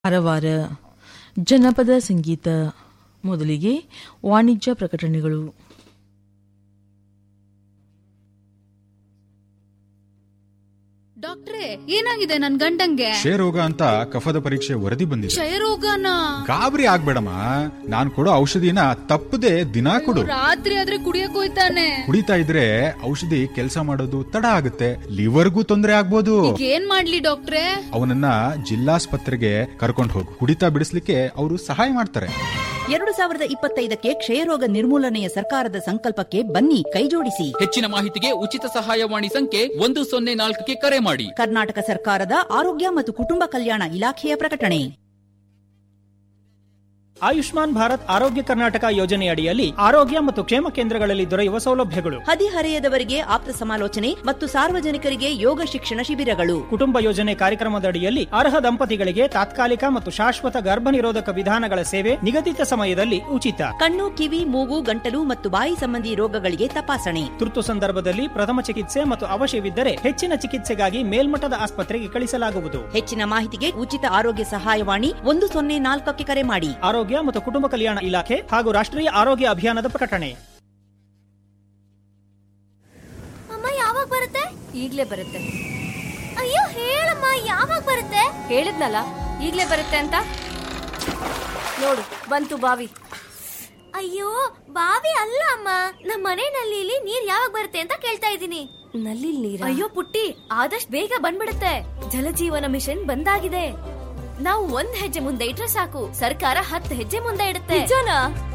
ಕಾರವಾರ ಜನಪದ ಸಂಗೀತ ಮೊದಲಿಗೆ ವಾಣಿಜ್ಯ ಪ್ರಕಟಣೆಗಳು ಡಾಕ್ಟ್ರೇ ಏನಾಗಿದೆ ನನ್ ಗಂಡಂಗೆ ಕ್ಷಯರೋಗ ಅಂತ ಕಫದ ಪರೀಕ್ಷೆ ವರದಿ ಬಂದಿದೆ ಕ್ಷಯರೋಗನ ಗಾಬರಿ ಆಗ್ಬೇಡಮ್ಮ ನಾನ್ ಕೊಡೋ ಔಷಧಿನ ತಪ್ಪದೆ ದಿನಾ ಕೊಡು ರಾತ್ರಿ ಆದ್ರೆ ಕುಡಿಯಕ್ ಹೋಯ್ತಾನೆ ಕುಡಿತಾ ಇದ್ರೆ ಔಷಧಿ ಕೆಲಸ ಮಾಡೋದು ತಡ ಆಗುತ್ತೆ ಲಿವರ್ಗೂ ತೊಂದರೆ ಆಗ್ಬೋದು ಈಗ ಏನ್ ಮಾಡ್ಲಿ ಡಾಕ್ಟ್ರೇ ಅವನನ್ನ ಜಿಲ್ಲಾಸ್ಪತ್ರೆಗೆ ಕರ್ಕೊಂಡು ಹೋಗು ಕುಡಿತಾ ಬಿಡಿಸ್ಲಿಕ್ಕೆ ಅವರು ಸಹಾಯ ಮಾಡ್ತಾರೆ ಎರಡು ಸಾವಿರದ ಇಪ್ಪತ್ತೈದಕ್ಕೆ ಕ್ಷಯರೋಗ ನಿರ್ಮೂಲನೆಯ ಸರ್ಕಾರದ ಸಂಕಲ್ಪಕ್ಕೆ ಬನ್ನಿ ಕೈಜೋಡಿಸಿ ಹೆಚ್ಚಿನ ಮಾಹಿತಿಗೆ ಉಚಿತ ಸಹಾಯವಾಣಿ ಸಂಖ್ಯೆ ಒಂದು ಸೊನ್ನೆ ನಾಲ್ಕಕ್ಕೆ ಕರೆ ಮಾಡಿ ಕರ್ನಾಟಕ ಸರ್ಕಾರದ ಆರೋಗ್ಯ ಮತ್ತು ಕುಟುಂಬ ಕಲ್ಯಾಣ ಇಲಾಖೆಯ ಪ್ರಕಟಣೆ ಆಯುಷ್ಮಾನ್ ಭಾರತ್ ಆರೋಗ್ಯ ಕರ್ನಾಟಕ ಯೋಜನೆಯಡಿಯಲ್ಲಿ ಆರೋಗ್ಯ ಮತ್ತು ಕ್ಷೇಮ ಕೇಂದ್ರಗಳಲ್ಲಿ ದೊರೆಯುವ ಸೌಲಭ್ಯಗಳು ಹದಿಹರೆಯದವರಿಗೆ ಆಪ್ತ ಸಮಾಲೋಚನೆ ಮತ್ತು ಸಾರ್ವಜನಿಕರಿಗೆ ಯೋಗ ಶಿಕ್ಷಣ ಶಿಬಿರಗಳು ಕುಟುಂಬ ಯೋಜನೆ ಕಾರ್ಯಕ್ರಮದಡಿಯಲ್ಲಿ ಅರ್ಹ ದಂಪತಿಗಳಿಗೆ ತಾತ್ಕಾಲಿಕ ಮತ್ತು ಶಾಶ್ವತ ಗರ್ಭ ನಿರೋಧಕ ವಿಧಾನಗಳ ಸೇವೆ ನಿಗದಿತ ಸಮಯದಲ್ಲಿ ಉಚಿತ ಕಣ್ಣು ಕಿವಿ ಮೂಗು ಗಂಟಲು ಮತ್ತು ಬಾಯಿ ಸಂಬಂಧಿ ರೋಗಗಳಿಗೆ ತಪಾಸಣೆ ತುರ್ತು ಸಂದರ್ಭದಲ್ಲಿ ಪ್ರಥಮ ಚಿಕಿತ್ಸೆ ಮತ್ತು ಅವಶ್ಯವಿದ್ದರೆ ಹೆಚ್ಚಿನ ಚಿಕಿತ್ಸೆಗಾಗಿ ಮೇಲ್ಮಟ್ಟದ ಆಸ್ಪತ್ರೆಗೆ ಕಳಿಸಲಾಗುವುದು ಹೆಚ್ಚಿನ ಮಾಹಿತಿಗೆ ಉಚಿತ ಆರೋಗ್ಯ ಸಹಾಯವಾಣಿ ಒಂದು ಸೊನ್ನೆ ನಾಲ್ಕಕ್ಕೆ ಕರೆ ಮಾಡಿ ಆರೋಗ್ಯ ಮತ್ತು ಕುಟುಂಬ ಕಲ್ಯಾಣ ಇಲಾಖೆ ಹಾಗೂ ರಾಷ್ಟ್ರೀಯ ಆರೋಗ್ಯ ಅಭಿಯಾನದ ಪ್ರಕಟಣೆ ಅಮ್ಮ ಯಾವಾಗ ಬರುತ್ತೆ ಈಗ್ಲೇ ಬರುತ್ತೆ ಅಯ್ಯೋ ಹೇಳಮ್ಮ ಯಾವಾಗ ಬರುತ್ತೆ ಹೇಳಿದ್ನಲ್ಲ ಈಗ್ಲೇ ಬರುತ್ತೆ ಅಂತ ನೋಡು ಬಂತು ಬಾವಿ ಅಯ್ಯೋ ಬಾವಿ ಅಲ್ಲ ಅಮ್ಮ ನಮ್ಮ ಮನೆ ನಲ್ಲಿಲಿ ನೀರ್ ಯಾವಾಗ ಬರುತ್ತೆ ಅಂತ ಕೇಳ್ತಾ ಇದ್ದೀನಿ ನಲ್ಲಿ ನೀರ ಅಯ್ಯೋ ಪುಟ್ಟಿ ಆದಷ್ಟು ಬೇಗ ಬಂದ್ಬಿಡುತ್ತೆ ಜಲಜೀವನ ಮಿಷನ್ ಬಂದಾಗಿದೆ ನಾವು ಒಂದ್ ಹೆಜ್ಜೆ ಮುಂದೆ ಇಟ್ರೆ ಸಾಕು ಸರ್ಕಾರ ಹತ್ತು ಹೆಜ್ಜೆ ಮುಂದೆ ಇಡುತ್ತೆ ನಿಜನಾ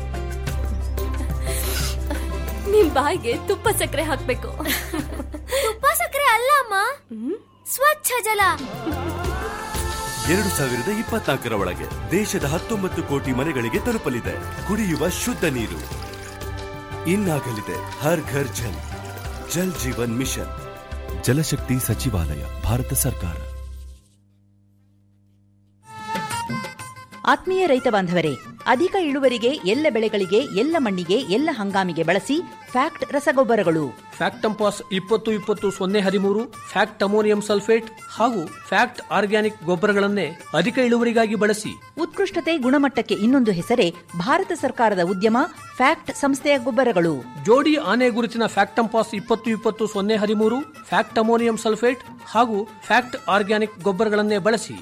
ನಿಮ್ ಬಾಯಿಗೆ ತುಪ್ಪ ಸಕ್ಕರೆ ಹಾಕ್ಬೇಕು ತುಪ್ಪ ಸಕ್ಕರೆ ಅಲ್ಲ ಅಮ್ಮ ಸ್ವಚ್ಛ ಜಲ ಎರಡು ಸಾವಿರದ ಇಪ್ಪತ್ನಾಲ್ಕರ ಒಳಗೆ ದೇಶದ ಹತ್ತೊಂಬತ್ತು ಕೋಟಿ ಮನೆಗಳಿಗೆ ತಲುಪಲಿದೆ ಕುಡಿಯುವ ಶುದ್ಧ ನೀರು ಇನ್ನಾಗಲಿದೆ ಹರ್ ಘರ್ ಜಲ್ ಜಲ್ ಜೀವನ್ ಮಿಷನ್ ಜಲಶಕ್ತಿ ಸಚಿವಾಲಯ ಭಾರತ ಸರ್ಕಾರ ಆತ್ಮೀಯ ರೈತ ಬಾಂಧವರೇ ಅಧಿಕ ಇಳುವರಿಗೆ ಎಲ್ಲ ಬೆಳೆಗಳಿಗೆ ಎಲ್ಲ ಮಣ್ಣಿಗೆ ಎಲ್ಲ ಹಂಗಾಮಿಗೆ ಬಳಸಿ ಫ್ಯಾಕ್ಟ್ ರಸಗೊಬ್ಬರಗಳು ಫ್ಯಾಕ್ಟಂಪಾಸ್ ಇಪ್ಪತ್ತು ಇಪ್ಪತ್ತು ಸೊನ್ನೆ ಹದಿಮೂರು ಫ್ಯಾಕ್ಟ್ ಅಮೋನಿಯಂ ಸಲ್ಫೇಟ್ ಹಾಗೂ ಫ್ಯಾಕ್ಟ್ ಆರ್ಗ್ಯಾನಿಕ್ ಗೊಬ್ಬರಗಳನ್ನೇ ಅಧಿಕ ಇಳುವರಿಗಾಗಿ ಬಳಸಿ ಉತ್ಕೃಷ್ಟತೆ ಗುಣಮಟ್ಟಕ್ಕೆ ಇನ್ನೊಂದು ಹೆಸರೇ ಭಾರತ ಸರ್ಕಾರದ ಉದ್ಯಮ ಫ್ಯಾಕ್ಟ್ ಸಂಸ್ಥೆಯ ಗೊಬ್ಬರಗಳು ಜೋಡಿ ಆನೆ ಗುರುತಿನ ಫ್ಯಾಕ್ಟಂಪಾಸ್ ಇಪ್ಪತ್ತು ಇಪ್ಪತ್ತು ಸೊನ್ನೆ ಹದಿಮೂರು ಫ್ಯಾಕ್ಟ್ ಅಮೋನಿಯಂ ಸಲ್ಫೇಟ್ ಹಾಗೂ ಫ್ಯಾಕ್ಟ್ ಆರ್ಗ್ಯಾನಿಕ್ ಗೊಬ್ಬರಗಳನ್ನೇ ಬಳಸಿ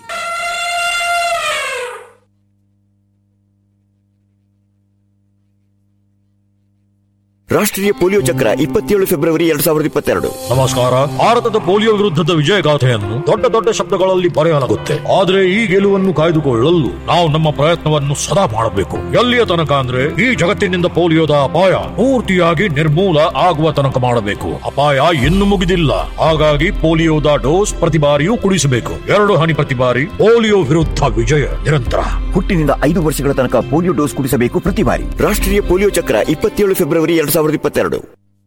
ರಾಷ್ಟ್ರೀಯ ಪೋಲಿಯೋ ಚಕ್ರ ಇಪ್ಪತ್ತೇಳು ಫೆಬ್ರವರಿ ಎರಡ್ ಸಾವಿರದ ಇಪ್ಪತ್ತೆರಡು ನಮಸ್ಕಾರ ಭಾರತದ ಪೋಲಿಯೋ ವಿರುದ್ಧದ ವಿಜಯಗಾಥೆಯನ್ನು ದೊಡ್ಡ ದೊಡ್ಡ ಶಬ್ದಗಳಲ್ಲಿ ಬರೆಯಲಾಗುತ್ತೆ ಆದರೆ ಈ ಗೆಲುವನ್ನು ಕಾಯ್ದುಕೊಳ್ಳಲು ನಾವು ನಮ್ಮ ಪ್ರಯತ್ನವನ್ನು ಸದಾ ಮಾಡಬೇಕು ಎಲ್ಲಿಯ ತನಕ ಅಂದ್ರೆ ಈ ಜಗತ್ತಿನಿಂದ ಪೋಲಿಯೋದ ಅಪಾಯ ಪೂರ್ತಿಯಾಗಿ ನಿರ್ಮೂಲ ಆಗುವ ತನಕ ಮಾಡಬೇಕು ಅಪಾಯ ಇನ್ನು ಮುಗಿದಿಲ್ಲ ಹಾಗಾಗಿ ಪೋಲಿಯೋದ ಡೋಸ್ ಪ್ರತಿ ಬಾರಿಯೂ ಕುಡಿಸಬೇಕು ಎರಡು ಹನಿ ಪ್ರತಿ ಬಾರಿ ಪೋಲಿಯೋ ವಿರುದ್ಧ ವಿಜಯ ನಿರಂತರ ಹುಟ್ಟಿನಿಂದ ಐದು ವರ್ಷಗಳ ತನಕ ಪೋಲಿಯೋ ಡೋಸ್ ಕುಡಿಸಬೇಕು ಪ್ರತಿ ಬಾರಿ ರಾಷ್ಟ್ರೀಯ ಪೋಲಿಯೋ ಚಕ್ರ ಇಪ್ಪತ್ತೇಳು ಫೆಬ್ರವರಿ ಎರಡ್ ಸಾವಿರದ ಇಪ್ಪತ್ತೆರಡು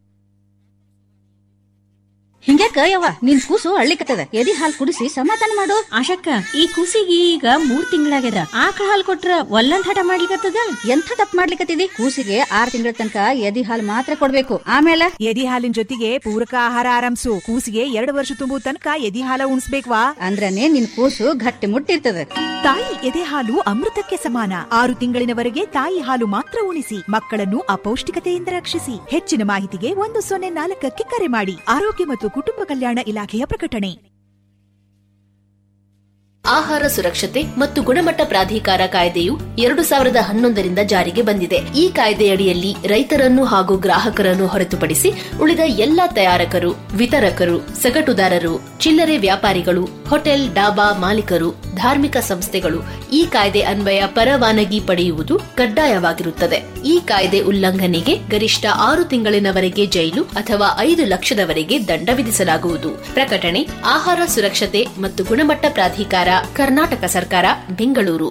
ಹಿಂಗ್ಯಾಕ ಯವ್ವ ನಿನ್ ಕೂಸು ಅಳ್ಳಿಕತ್ತದ ಎದಿ ಹಾಲ್ ಕುಡಿಸಿ ಸಮಾಧಾನ ಮಾಡು ಆಶಕ್ಕ ಈ ಕೂಸಿಗೆ ಈಗ ಮೂರ್ ತಿಂಗಳಾಗ್ಯದ ಆಕಳ ಹಾಲ್ ಕೊಟ್ರ ಒಲ್ಲಂದ್ ಹಠ ಮಾಡ್ಲಿಕತ್ತದ ಎಂಥ ತಪ್ಪ ಮಾಡ್ಲಿಕತ್ತಿದಿ ಕೂಸಿಗೆ ಆರ್ ತಿಂಗಳ ತನಕ ಎದಿ ಹಾಲ್ ಮಾತ್ರ ಕೊಡ್ಬೇಕು ಆಮೇಲೆ ಎದಿ ಹಾಲಿನ ಜೊತೆಗೆ ಪೂರಕ ಆಹಾರ ಆರಂಭಿಸು ಕೂಸಿಗೆ ಎರಡು ವರ್ಷ ತುಂಬುವ ತನಕ ಎದಿ ಹಾಲ ಉಣಿಸ್ಬೇಕ್ವಾ ಅಂದ್ರನೇ ನಿನ್ ಕೂಸು ಗಟ್ಟಿ ಮುಟ್ಟಿರ್ತದ ತಾಯಿ ಎದೆ ಹಾಲು ಅಮೃತಕ್ಕೆ ಸಮಾನ ಆರು ತಿಂಗಳಿನವರೆಗೆ ತಾಯಿ ಹಾಲು ಮಾತ್ರ ಉಣಿಸಿ ಮಕ್ಕಳನ್ನು ಅಪೌಷ್ಟಿಕತೆಯಿಂದ ರಕ್ಷಿಸಿ ಹೆಚ್ಚಿನ ಮಾಹಿತಿಗೆ ಒಂದು ಸೊನ್ನೆ ನಾಲ್ಕಕ್ಕೆ ಕರೆ ಮಾಡಿ ಆರೋಗ್ಯ ಮತ್ತು ಕುಟುಂಬ ಕಲ್ಯಾಣ ಇಲಾಖೆಯ ಪ್ರಕಟಣೆ ಆಹಾರ ಸುರಕ್ಷತೆ ಮತ್ತು ಗುಣಮಟ್ಟ ಪ್ರಾಧಿಕಾರ ಕಾಯ್ದೆಯು ಎರಡು ಸಾವಿರದ ಹನ್ನೊಂದರಿಂದ ಜಾರಿಗೆ ಬಂದಿದೆ ಈ ಕಾಯ್ದೆಯಡಿಯಲ್ಲಿ ರೈತರನ್ನು ಹಾಗೂ ಗ್ರಾಹಕರನ್ನು ಹೊರತುಪಡಿಸಿ ಉಳಿದ ಎಲ್ಲಾ ತಯಾರಕರು ವಿತರಕರು ಸಗಟುದಾರರು ಚಿಲ್ಲರೆ ವ್ಯಾಪಾರಿಗಳು ಹೋಟೆಲ್ ಡಾಬಾ ಮಾಲೀಕರು ಧಾರ್ಮಿಕ ಸಂಸ್ಥೆಗಳು ಈ ಕಾಯ್ದೆ ಅನ್ವಯ ಪರವಾನಗಿ ಪಡೆಯುವುದು ಕಡ್ಡಾಯವಾಗಿರುತ್ತದೆ ಈ ಕಾಯ್ದೆ ಉಲ್ಲಂಘನೆಗೆ ಗರಿಷ್ಠ ಆರು ತಿಂಗಳಿನವರೆಗೆ ಜೈಲು ಅಥವಾ ಐದು ಲಕ್ಷದವರೆಗೆ ದಂಡ ವಿಧಿಸಲಾಗುವುದು ಪ್ರಕಟಣೆ ಆಹಾರ ಸುರಕ್ಷತೆ ಮತ್ತು ಗುಣಮಟ್ಟ ಪ್ರಾಧಿಕಾರ ಕರ್ನಾಟಕ ಸರ್ಕಾರ ಬೆಂಗಳೂರು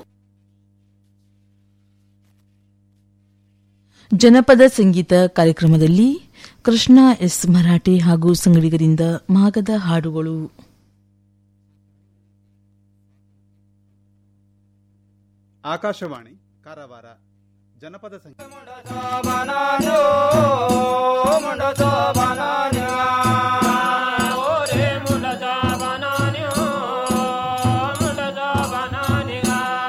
ಜನಪದ ಸಂಗೀತ ಕಾರ್ಯಕ್ರಮದಲ್ಲಿ ಕೃಷ್ಣ ಎಸ್ ಮರಾಠೆ ಹಾಗೂ ಸಂಗಡಿಗರಿಂದ ಮಾಗದ ಹಾಡುಗಳು ಆಕಾಶವಾಣಿ ಕಾರವಾರ ಜನಪದ ಸಂಗೀತ रे मुंडा बनान्यो मुंडा बनान्या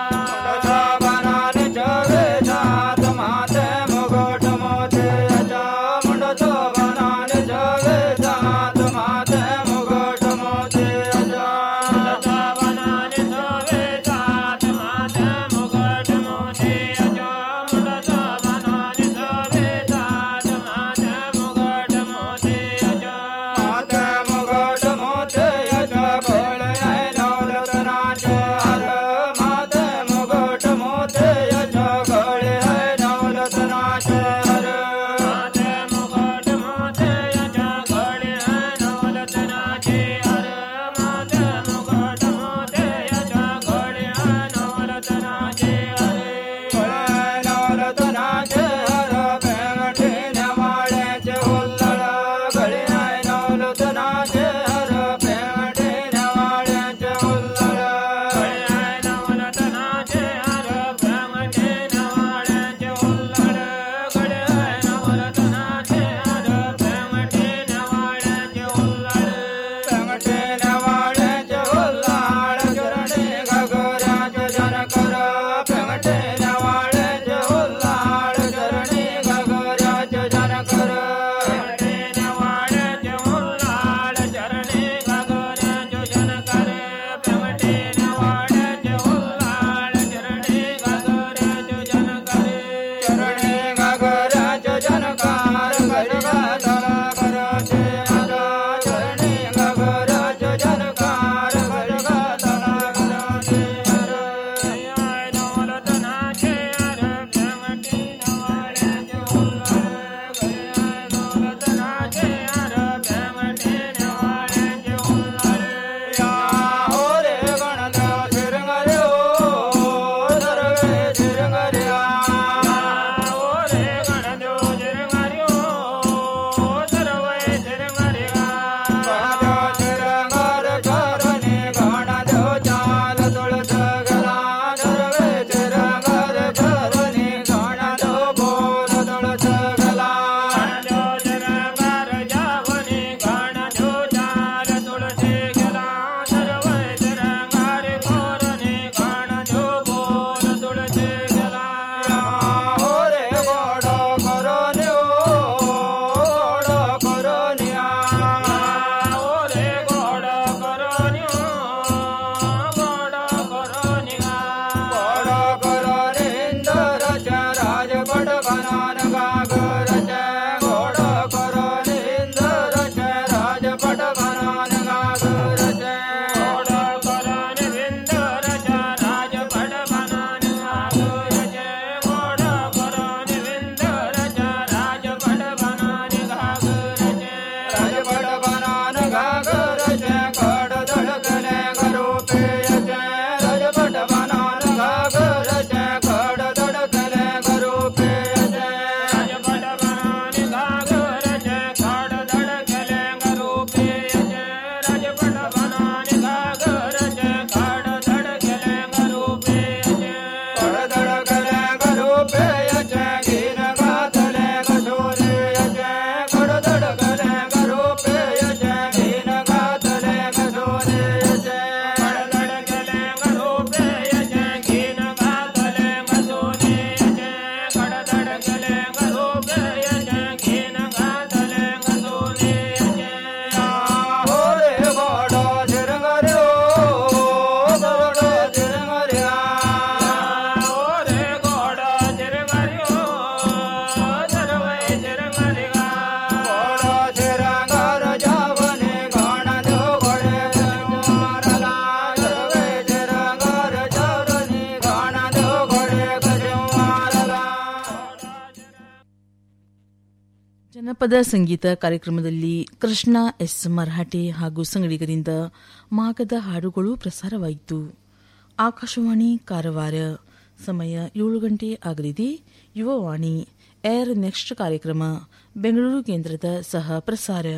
ಜನಪದ ಸಂಗೀತ ಕಾರ್ಯಕ್ರಮದಲ್ಲಿ ಕೃಷ್ಣ ಎಸ್ ಮರಾಠೆ ಹಾಗೂ ಸಂಗಡಿಗರಿಂದ ಮಾಗದ ಹಾಡುಗಳು ಪ್ರಸಾರವಾಯಿತು ಆಕಾಶವಾಣಿ ಕಾರವಾರ ಸಮಯ ಏಳು ಗಂಟೆ ಆಗಲಿದೆ ಯುವವಾಣಿ ಏರ್ ನೆಕ್ಸ್ಟ್ ಕಾರ್ಯಕ್ರಮ ಬೆಂಗಳೂರು ಕೇಂದ್ರದ ಸಹ ಪ್ರಸಾರ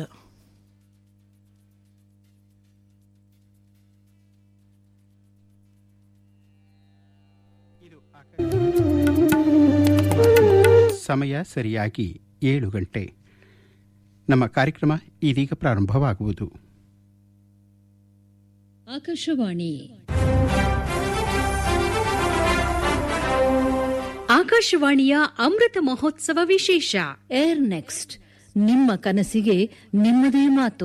ಸಮಯ ಸರಿಯಾಗಿ ಏಳು ಗಂಟೆ ನಮ್ಮ ಕಾರ್ಯಕ್ರಮ ಇದೀಗ ಪ್ರಾರಂಭವಾಗುವುದು ಆಕಾಶವಾಣಿ ಆಕಾಶವಾಣಿಯ ಅಮೃತ ಮಹೋತ್ಸವ ವಿಶೇಷ ಏರ್ ನೆಕ್ಸ್ಟ್ ನಿಮ್ಮ ಕನಸಿಗೆ ನಿಮ್ಮದೇ ಮಾತು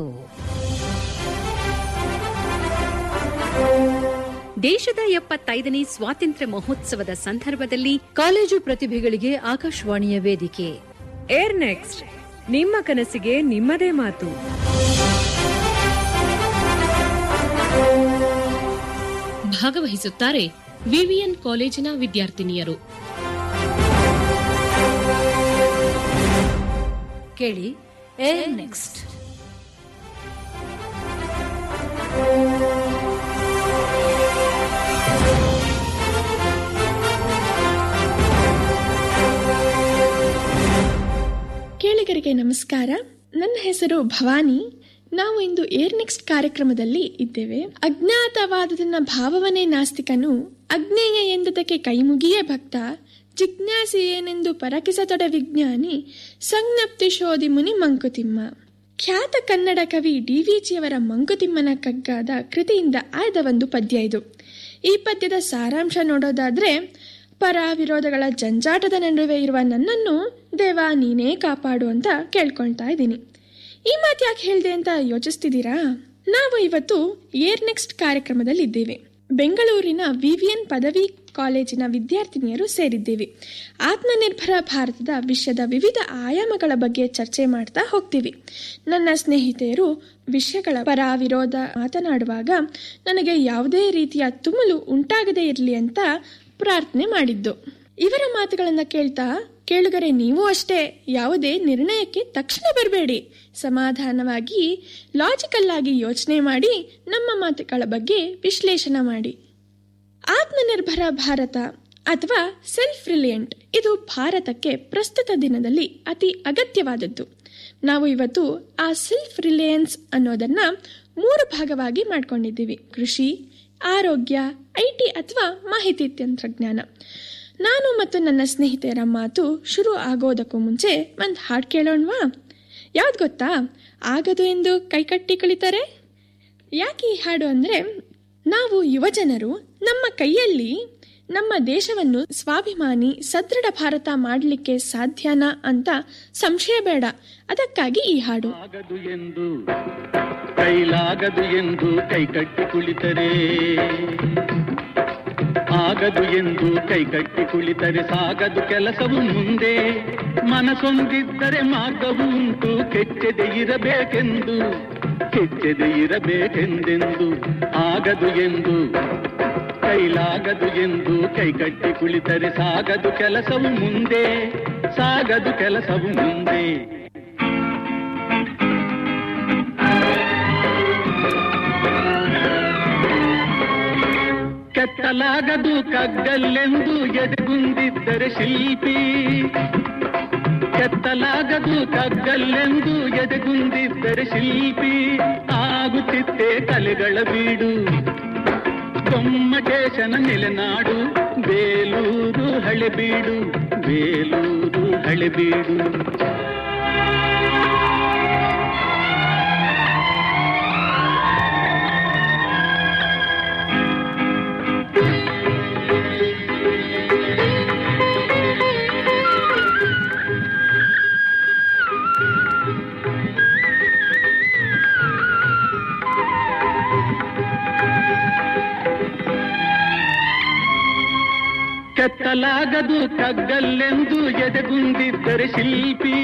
ದೇಶದ ಎಪ್ಪತ್ತೈದನೇ ಸ್ವಾತಂತ್ರ್ಯ ಮಹೋತ್ಸವದ ಸಂದರ್ಭದಲ್ಲಿ ಕಾಲೇಜು ಪ್ರತಿಭೆಗಳಿಗೆ ಆಕಾಶವಾಣಿಯ ವೇದಿಕೆ ಏರ್ ನೆಕ್ಸ್ಟ್ ನಿಮ್ಮ ಕನಸಿಗೆ ನಿಮ್ಮದೇ ಮಾತು ಭಾಗವಹಿಸುತ್ತಾರೆ ವಿವಿಎನ್ ಕಾಲೇಜಿನ ವಿದ್ಯಾರ್ಥಿನಿಯರು ಕೇಳಿ ಏರ್ ನೆಕ್ಸ್ಟ್ ಕೇಳಿಗರಿಗೆ ನಮಸ್ಕಾರ ನನ್ನ ಹೆಸರು ಭವಾನಿ ನಾವು ಇಂದು ಏರ್ ನೆಕ್ಸ್ಟ್ ಕಾರ್ಯಕ್ರಮದಲ್ಲಿ ಇದ್ದೇವೆ ಅಜ್ಞಾತವಾದದನ್ನ ಭಾವವನೇ ನಾಸ್ತಿಕನು ಅಜ್ಞೇಯ ಎಂದುದಕ್ಕೆ ಕೈಮುಗಿಯೇ ಭಕ್ತ ಜಿಜ್ಞಾಸಿ ಏನೆಂದು ಪರಕಿಸತೊಡ ವಿಜ್ಞಾನಿ ಸಂಜ್ಞಪ್ತಿ ಶೋಧಿ ಮುನಿ ಮಂಕುತಿಮ್ಮ ಖ್ಯಾತ ಕನ್ನಡ ಕವಿ ಡಿ ವಿ ಜಿಯವರ ಮಂಕುತಿಮ್ಮನ ಕಗ್ಗಾದ ಕೃತಿಯಿಂದ ಆಯ್ದ ಒಂದು ಪದ್ಯ ಇದು ಈ ಪದ್ಯದ ಸಾರಾಂಶ ನೋಡೋದಾದ್ರೆ ಪರ ವಿರೋಧಗಳ ಜಂಜಾಟದ ನಡುವೆ ಇರುವ ನನ್ನನ್ನು ದೇವ ನೀನೇ ಕಾಪಾಡು ಅಂತ ಕೇಳ್ಕೊಳ್ತಾ ಇದ್ದೀನಿ ಈ ಮಾತು ಯಾಕೆ ಹೇಳಿದೆ ಅಂತ ಯೋಚಿಸ್ತಿದ್ದೀರಾ ನಾವು ಇವತ್ತು ಏರ್ ನೆಕ್ಸ್ಟ್ ಕಾರ್ಯಕ್ರಮದಲ್ಲಿ ಇದ್ದೇವೆ ಬೆಂಗಳೂರಿನ ವಿವಿಎನ್ ಪದವಿ ಕಾಲೇಜಿನ ವಿದ್ಯಾರ್ಥಿನಿಯರು ಸೇರಿದ್ದೇವೆ ಆತ್ಮನಿರ್ಭರ ಭಾರತದ ವಿಷಯದ ವಿವಿಧ ಆಯಾಮಗಳ ಬಗ್ಗೆ ಚರ್ಚೆ ಮಾಡ್ತಾ ಹೋಗ್ತೀವಿ ನನ್ನ ಸ್ನೇಹಿತೆಯರು ವಿಷಯಗಳ ಪರ ವಿರೋಧ ಮಾತನಾಡುವಾಗ ನನಗೆ ಯಾವುದೇ ರೀತಿಯ ತುಮುಲು ಉಂಟಾಗದೇ ಇರಲಿ ಅಂತ ಪ್ರಾರ್ಥನೆ ಮಾಡಿದ್ದು ಇವರ ಮಾತುಗಳನ್ನು ಕೇಳ್ತಾ ಕೇಳುಗರೆ ನೀವು ಅಷ್ಟೇ ಯಾವುದೇ ನಿರ್ಣಯಕ್ಕೆ ತಕ್ಷಣ ಬರಬೇಡಿ ಸಮಾಧಾನವಾಗಿ ಲಾಜಿಕಲ್ ಆಗಿ ಯೋಚನೆ ಮಾಡಿ ನಮ್ಮ ಮಾತುಗಳ ಬಗ್ಗೆ ವಿಶ್ಲೇಷಣೆ ಮಾಡಿ ಆತ್ಮನಿರ್ಭರ ಭಾರತ ಅಥವಾ ಸೆಲ್ಫ್ ರಿಲಿಯಂಟ್ ಇದು ಭಾರತಕ್ಕೆ ಪ್ರಸ್ತುತ ದಿನದಲ್ಲಿ ಅತಿ ಅಗತ್ಯವಾದದ್ದು ನಾವು ಇವತ್ತು ಆ ಸೆಲ್ಫ್ ರಿಲಯನ್ಸ್ ಅನ್ನೋದನ್ನ ಮೂರು ಭಾಗವಾಗಿ ಮಾಡ್ಕೊಂಡಿದ್ದೀವಿ ಕೃಷಿ ಆರೋಗ್ಯ ಐ ಟಿ ಅಥವಾ ಮಾಹಿತಿ ತಂತ್ರಜ್ಞಾನ ನಾನು ಮತ್ತು ನನ್ನ ಸ್ನೇಹಿತೆಯರ ಮಾತು ಶುರು ಆಗೋದಕ್ಕೂ ಮುಂಚೆ ಒಂದು ಹಾಡು ಕೇಳೋಣವಾ ಯಾವ್ದು ಗೊತ್ತಾ ಆಗದು ಎಂದು ಕೈಕಟ್ಟಿ ಕುಳಿತಾರೆ ಯಾಕೆ ಈ ಹಾಡು ಅಂದರೆ ನಾವು ಯುವಜನರು ನಮ್ಮ ಕೈಯಲ್ಲಿ ನಮ್ಮ ದೇಶವನ್ನು ಸ್ವಾಭಿಮಾನಿ ಸದೃಢ ಭಾರತ ಮಾಡಲಿಕ್ಕೆ ಸಾಧ್ಯನಾ ಅಂತ ಸಂಶಯ ಬೇಡ ಅದಕ್ಕಾಗಿ ಈ ಹಾಡು ಆಗದು ಎಂದು ಕೈಲಾಗದು ಎಂದು ಕೈಕಟ್ಟಿ ಕುಳಿತರೆ ಆಗದು ಎಂದು ಕೈಕಟ್ಟಿ ಕುಳಿತರೆ ಸಾಗದು ಕೆಲಸವು ಮುಂದೆ ಮನಸೊಂದಿದ್ದರೆ ಮಾರ್ಗವು ಉಂಟು ಕೆಚ್ಚದೆ ಇರಬೇಕೆಂದು ಕೆಚ್ಚದೆ ಇರಬೇಕೆಂದೆಂದು ಆಗದು ಎಂದು ಕೈಲಾಗದು ಎಂದು ಕೈಕಟ್ಟಿ ಕುಳಿತರೆ ಸಾಗದು ಕೆಲಸವು ಮುಂದೆ ಸಾಗದು ಕೆಲಸವು ಮುಂದೆ ಕೆತ್ತಲಾಗದು ಕಗ್ಗಲ್ಲೆಂದು ಎದೆಗುಂದಿದ್ದರೆ ಶಿಲ್ಪಿ ಕೆತ್ತಲಾಗದು ಕಗ್ಗಲ್ಲೆಂದು ಎದೆಗುಂದಿದ್ದರೆ ಶಿಲ್ಪಿ ಆಗುತ್ತಿತ್ತೆ ಕಲೆಗಳ ಬೀಡು ಗೊಮ್ಮಟೇಶನ ನೆಲೆನಾಡು ಬೇಲೂರು ಹಳೆಬೀಡು ಬೇಲೂರು ಹಳೆಬೀಡು ಕೆತ್ತಲಾಗದು ಕಗ್ಗಲ್ಲೆಂದು ಎದೆಗುಂದಿದ್ದರೆ ಶಿಲ್ಪಿ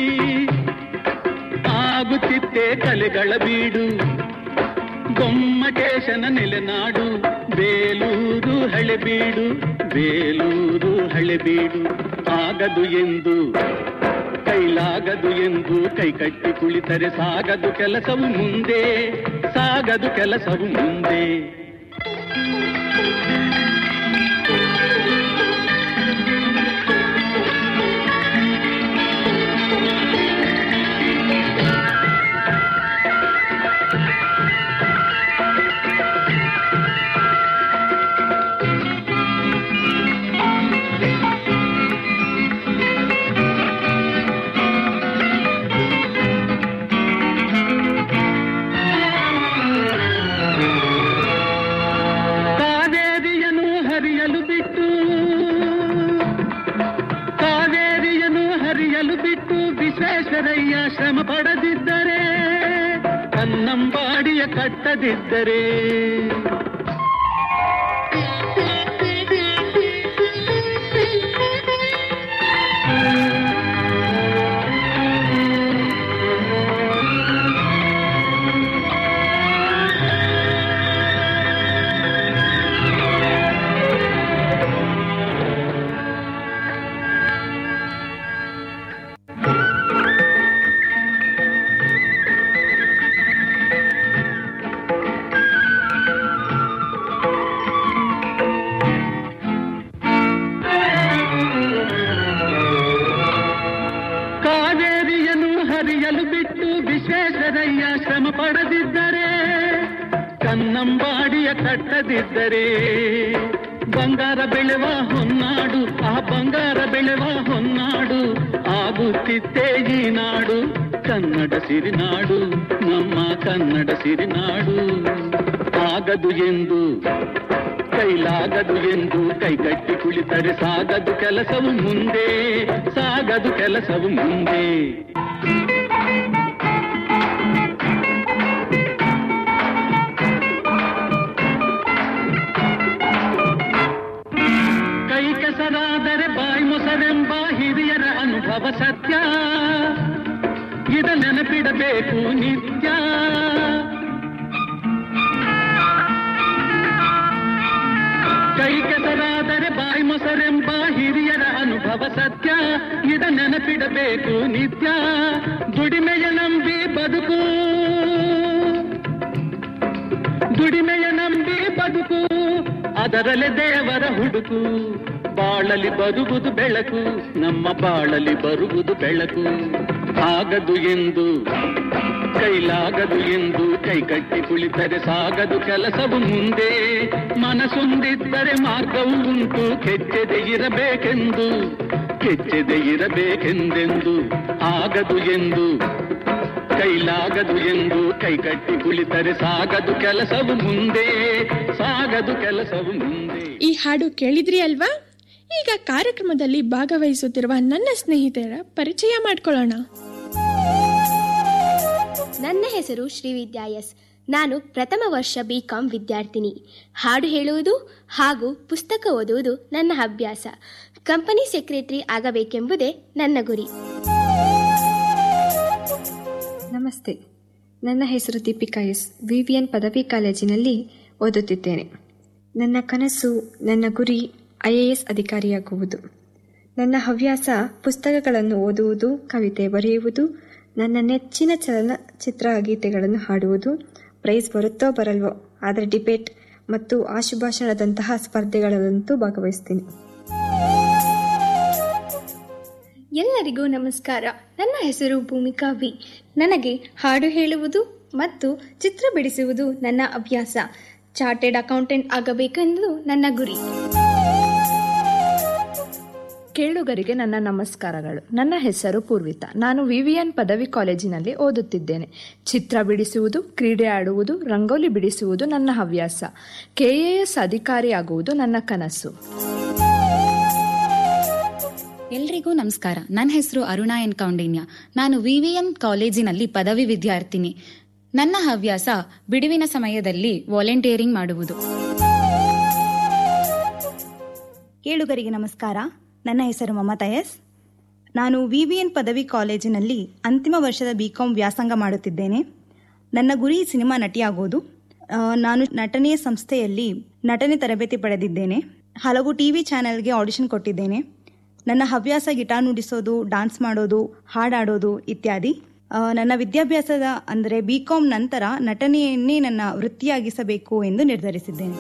ಆಗುತ್ತಿತ್ತೆ ಕಲೆಗಳ ಬೀಡು ಗೊಮ್ಮಟೇಶನ ನೆಲೆನಾಡು ಬೇಲೂರು ಹಳೆಬೀಡು ಬೇಲೂರು ಹಳೆಬೀಡು ಆಗದು ಎಂದು ಕೈಲಾಗದು ಎಂದು ಕೈಕಟ್ಟಿ ಕುಳಿತರೆ ಸಾಗದು ಕೆಲಸವು ಮುಂದೆ ಸಾಗದು ಕೆಲಸವು ಮುಂದೆ ಕಾವೇರಿಯನ್ನು ಹರಿಯಲು ಬಿಟ್ಟು ಕಾವೇರಿಯನ್ನು ಹರಿಯಲು ಬಿಟ್ಟು ವಿಶ್ವೇಶ್ವರಯ್ಯ ಶ್ರಮ ಪಡದಿದ್ದರೆ ಕನ್ನಂಬಾಡಿಯ ಕಟ್ಟದಿದ್ದರೆ ಕಾವೇರಿಯನ್ನು ಹರಿಯಲು ಬಿಟ್ಟು ವಿಶ್ವೇಶ್ವರಯ್ಯ ಶ್ರಮ ಪಡದಿದ್ದರೆ ಕನ್ನಂಬಾಡಿಯ ಕಟ್ಟದಿದ್ದರೆ ಬಂಗಾರ ಬೆಳೆವ ಹೊನ್ನಾಡು ಆ ಬಂಗಾರ ಬೆಳೆವ ಹೊನ್ನಾಡು ಆಗುತ್ತಿತ್ತೇ ಈ ನಾಡು ಕನ್ನಡ ಸಿರಿನಾಡು ನಮ್ಮ ಕನ್ನಡ ಸಿರಿನಾಡು ಆಗದು ಎಂದು ಕೈಲಾಗದು ಎಂದು ಕೈಕಟ್ಟಿ ಕುಳಿತರೆ ಸಾಗದು ಕೆಲಸವು ಮುಂದೆ ಸಾಗದು ಕೆಲಸವು ಮುಂದೆ ಕೈ ಕೆಸರಾದರೆ ಬಾಯಿ ಮೊಸರೆಂಬ ಹಿರಿಯರ ಅನುಭವ ಸತ್ಯ ಇದ ನೆನಪಿಡಬೇಕು ನಿತ್ಯ ಕೈ ಕೆಸರಾದರೆ ಬಾಯಿ ಮೊಸರೆಂಬ ಹಿರಿಯರ ಅನುಭವ ಸತ್ಯ ಇದ ನೆನಪಿಡಬೇಕು ನಿತ್ಯ ದುಡಿಮೆಯ ನಂಬಿ ಬದುಕು ದುಡಿಮೆಯ ನಂಬಿ ಬದುಕು ಅದರಲ್ಲೇ ದೇವರ ಹುಡುಕು ಬಾಳಲಿ ಬರುವುದು ಬೆಳಕು ನಮ್ಮ ಬಾಳಲಿ ಬರುವುದು ಬೆಳಕು ಆಗದು ಎಂದು ಕೈಲಾಗದು ಎಂದು ಕೈಕಟ್ಟಿ ಕುಳಿತರೆ ಸಾಗದು ಕೆಲಸವು ಮುಂದೆ ಮನಸೊಂದಿದ್ದರೆ ಮಾರ್ಗವು ಉಂಟು ಕೆಚ್ಚದೆ ಇರಬೇಕೆಂದು ಕೆಚ್ಚದೆ ಇರಬೇಕೆಂದೆಂದು ಆಗದು ಎಂದು ಕೈಲಾಗದು ಎಂದು ಕೈಕಟ್ಟಿ ಕುಳಿತರೆ ಸಾಗದು ಕೆಲಸವು ಮುಂದೆ ಸಾಗದು ಕೆಲಸವು ಮುಂದೆ ಈ ಹಾಡು ಕೇಳಿದ್ರಿ ಅಲ್ವಾ ಈಗ ಕಾರ್ಯಕ್ರಮದಲ್ಲಿ ಭಾಗವಹಿಸುತ್ತಿರುವ ನನ್ನ ಸ್ನೇಹಿತರ ಪರಿಚಯ ಮಾಡ್ಕೊಳ್ಳೋಣ ನನ್ನ ಹೆಸರು ಶ್ರೀವಿದ್ಯಾ ಎಸ್ ನಾನು ಪ್ರಥಮ ವರ್ಷ ಬಿ ಕಾಂ ವಿದ್ಯಾರ್ಥಿನಿ ಹಾಡು ಹೇಳುವುದು ಹಾಗೂ ಪುಸ್ತಕ ಓದುವುದು ನನ್ನ ಅಭ್ಯಾಸ ಕಂಪನಿ ಸೆಕ್ರೆಟರಿ ಆಗಬೇಕೆಂಬುದೇ ನನ್ನ ಗುರಿ ನಮಸ್ತೆ ನನ್ನ ಹೆಸರು ದೀಪಿಕಾ ಎಸ್ ವಿವಿಎನ್ ಪದವಿ ಕಾಲೇಜಿನಲ್ಲಿ ಓದುತ್ತಿದ್ದೇನೆ ನನ್ನ ಕನಸು ನನ್ನ ಗುರಿ ಐ ಎ ಎಸ್ ಅಧಿಕಾರಿಯಾಗುವುದು ನನ್ನ ಹವ್ಯಾಸ ಪುಸ್ತಕಗಳನ್ನು ಓದುವುದು ಕವಿತೆ ಬರೆಯುವುದು ನನ್ನ ನೆಚ್ಚಿನ ಚಲನಚಿತ್ರ ಗೀತೆಗಳನ್ನು ಹಾಡುವುದು ಪ್ರೈಸ್ ಬರುತ್ತೋ ಬರಲ್ವೋ ಆದರೆ ಡಿಬೇಟ್ ಮತ್ತು ಆಶುಭಾಷಣದಂತಹ ಸ್ಪರ್ಧೆಗಳಲ್ಲಂತೂ ಭಾಗವಹಿಸ್ತೀನಿ ಎಲ್ಲರಿಗೂ ನಮಸ್ಕಾರ ನನ್ನ ಹೆಸರು ಭೂಮಿಕಾ ವಿ ನನಗೆ ಹಾಡು ಹೇಳುವುದು ಮತ್ತು ಚಿತ್ರ ಬಿಡಿಸುವುದು ನನ್ನ ಅಭ್ಯಾಸ ಚಾರ್ಟೆಡ್ ಅಕೌಂಟೆಂಟ್ ಆಗಬೇಕೆಂದು ನನ್ನ ಗುರಿ ಕೇಳುಗರಿಗೆ ನನ್ನ ನಮಸ್ಕಾರಗಳು ನನ್ನ ಹೆಸರು ಪೂರ್ವಿತಾ ನಾನು ವಿವಿಎನ್ ಪದವಿ ಕಾಲೇಜಿನಲ್ಲಿ ಓದುತ್ತಿದ್ದೇನೆ ಚಿತ್ರ ಬಿಡಿಸುವುದು ಕ್ರೀಡೆ ಆಡುವುದು ರಂಗೋಲಿ ಬಿಡಿಸುವುದು ನನ್ನ ಹವ್ಯಾಸ ಕೆಎಎಸ್ ಅಧಿಕಾರಿಯಾಗುವುದು ನನ್ನ ಕನಸು ಎಲ್ರಿಗೂ ನಮಸ್ಕಾರ ನನ್ನ ಹೆಸರು ಅರುಣಾ ಎನ್ ಕೌಂಡಿನ್ಯ ನಾನು ವಿವಿಎನ್ ಕಾಲೇಜಿನಲ್ಲಿ ಪದವಿ ವಿದ್ಯಾರ್ಥಿನಿ ನನ್ನ ಹವ್ಯಾಸ ಬಿಡುವಿನ ಸಮಯದಲ್ಲಿ ವಾಲಂಟಿಯರಿಂಗ್ ಮಾಡುವುದು ಕೇಳುಗರಿಗೆ ನಮಸ್ಕಾರ ನನ್ನ ಹೆಸರು ಮಮತಾ ಎಸ್ ನಾನು ವಿವಿಎನ್ ಪದವಿ ಕಾಲೇಜಿನಲ್ಲಿ ಅಂತಿಮ ವರ್ಷದ ಬಿ ಕಾಂ ವ್ಯಾಸಂಗ ಮಾಡುತ್ತಿದ್ದೇನೆ ನನ್ನ ಗುರಿ ಸಿನಿಮಾ ನಟಿಯಾಗೋದು ಆ, ನಾನು ನಟನೆಯ ಸಂಸ್ಥೆಯಲ್ಲಿ ನಟನೆ ತರಬೇತಿ ಪಡೆದಿದ್ದೇನೆ ಹಲವು ಟಿವಿ ಚಾನೆಲ್ಗೆ ಆಡಿಷನ್ ಕೊಟ್ಟಿದ್ದೇನೆ ನನ್ನ ಹವ್ಯಾಸ ಗಿಟಾರ್ ನುಡಿಸೋದು ಡಾನ್ಸ್ ಮಾಡೋದು ಹಾಡಾಡೋದು ಇತ್ಯಾದಿ ಆ, ನನ್ನ ವಿದ್ಯಾಭ್ಯಾಸದ ಅಂದರೆ ಬಿ ಕಾಮ್ ನಂತರ ನಟನೆಯನ್ನೇ ನನ್ನ ವೃತ್ತಿಯಾಗಿಸಬೇಕು ಎಂದು ನಿರ್ಧರಿಸಿದ್ದೇನೆ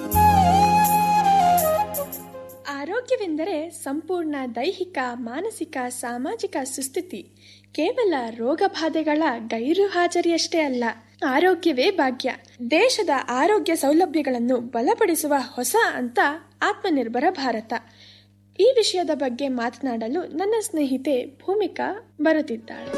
ಆರೋಗ್ಯವೆಂದರೆ ಸಂಪೂರ್ಣ ದೈಹಿಕ ಮಾನಸಿಕ ಸಾಮಾಜಿಕ ಸುಸ್ಥಿತಿ ಕೇವಲ ರೋಗ ಬಾಧೆಗಳ ಗೈರು ಹಾಜರಿಯಷ್ಟೇ ಅಲ್ಲ ಆರೋಗ್ಯವೇ ಭಾಗ್ಯ ದೇಶದ ಆರೋಗ್ಯ ಸೌಲಭ್ಯಗಳನ್ನು ಬಲಪಡಿಸುವ ಹೊಸ ಅಂತ ಆತ್ಮನಿರ್ಭರ ಭಾರತ ಈ ವಿಷಯದ ಬಗ್ಗೆ ಮಾತನಾಡಲು ನನ್ನ ಸ್ನೇಹಿತೆ ಭೂಮಿಕಾ ಬರುತ್ತಿದ್ದಾಳೆ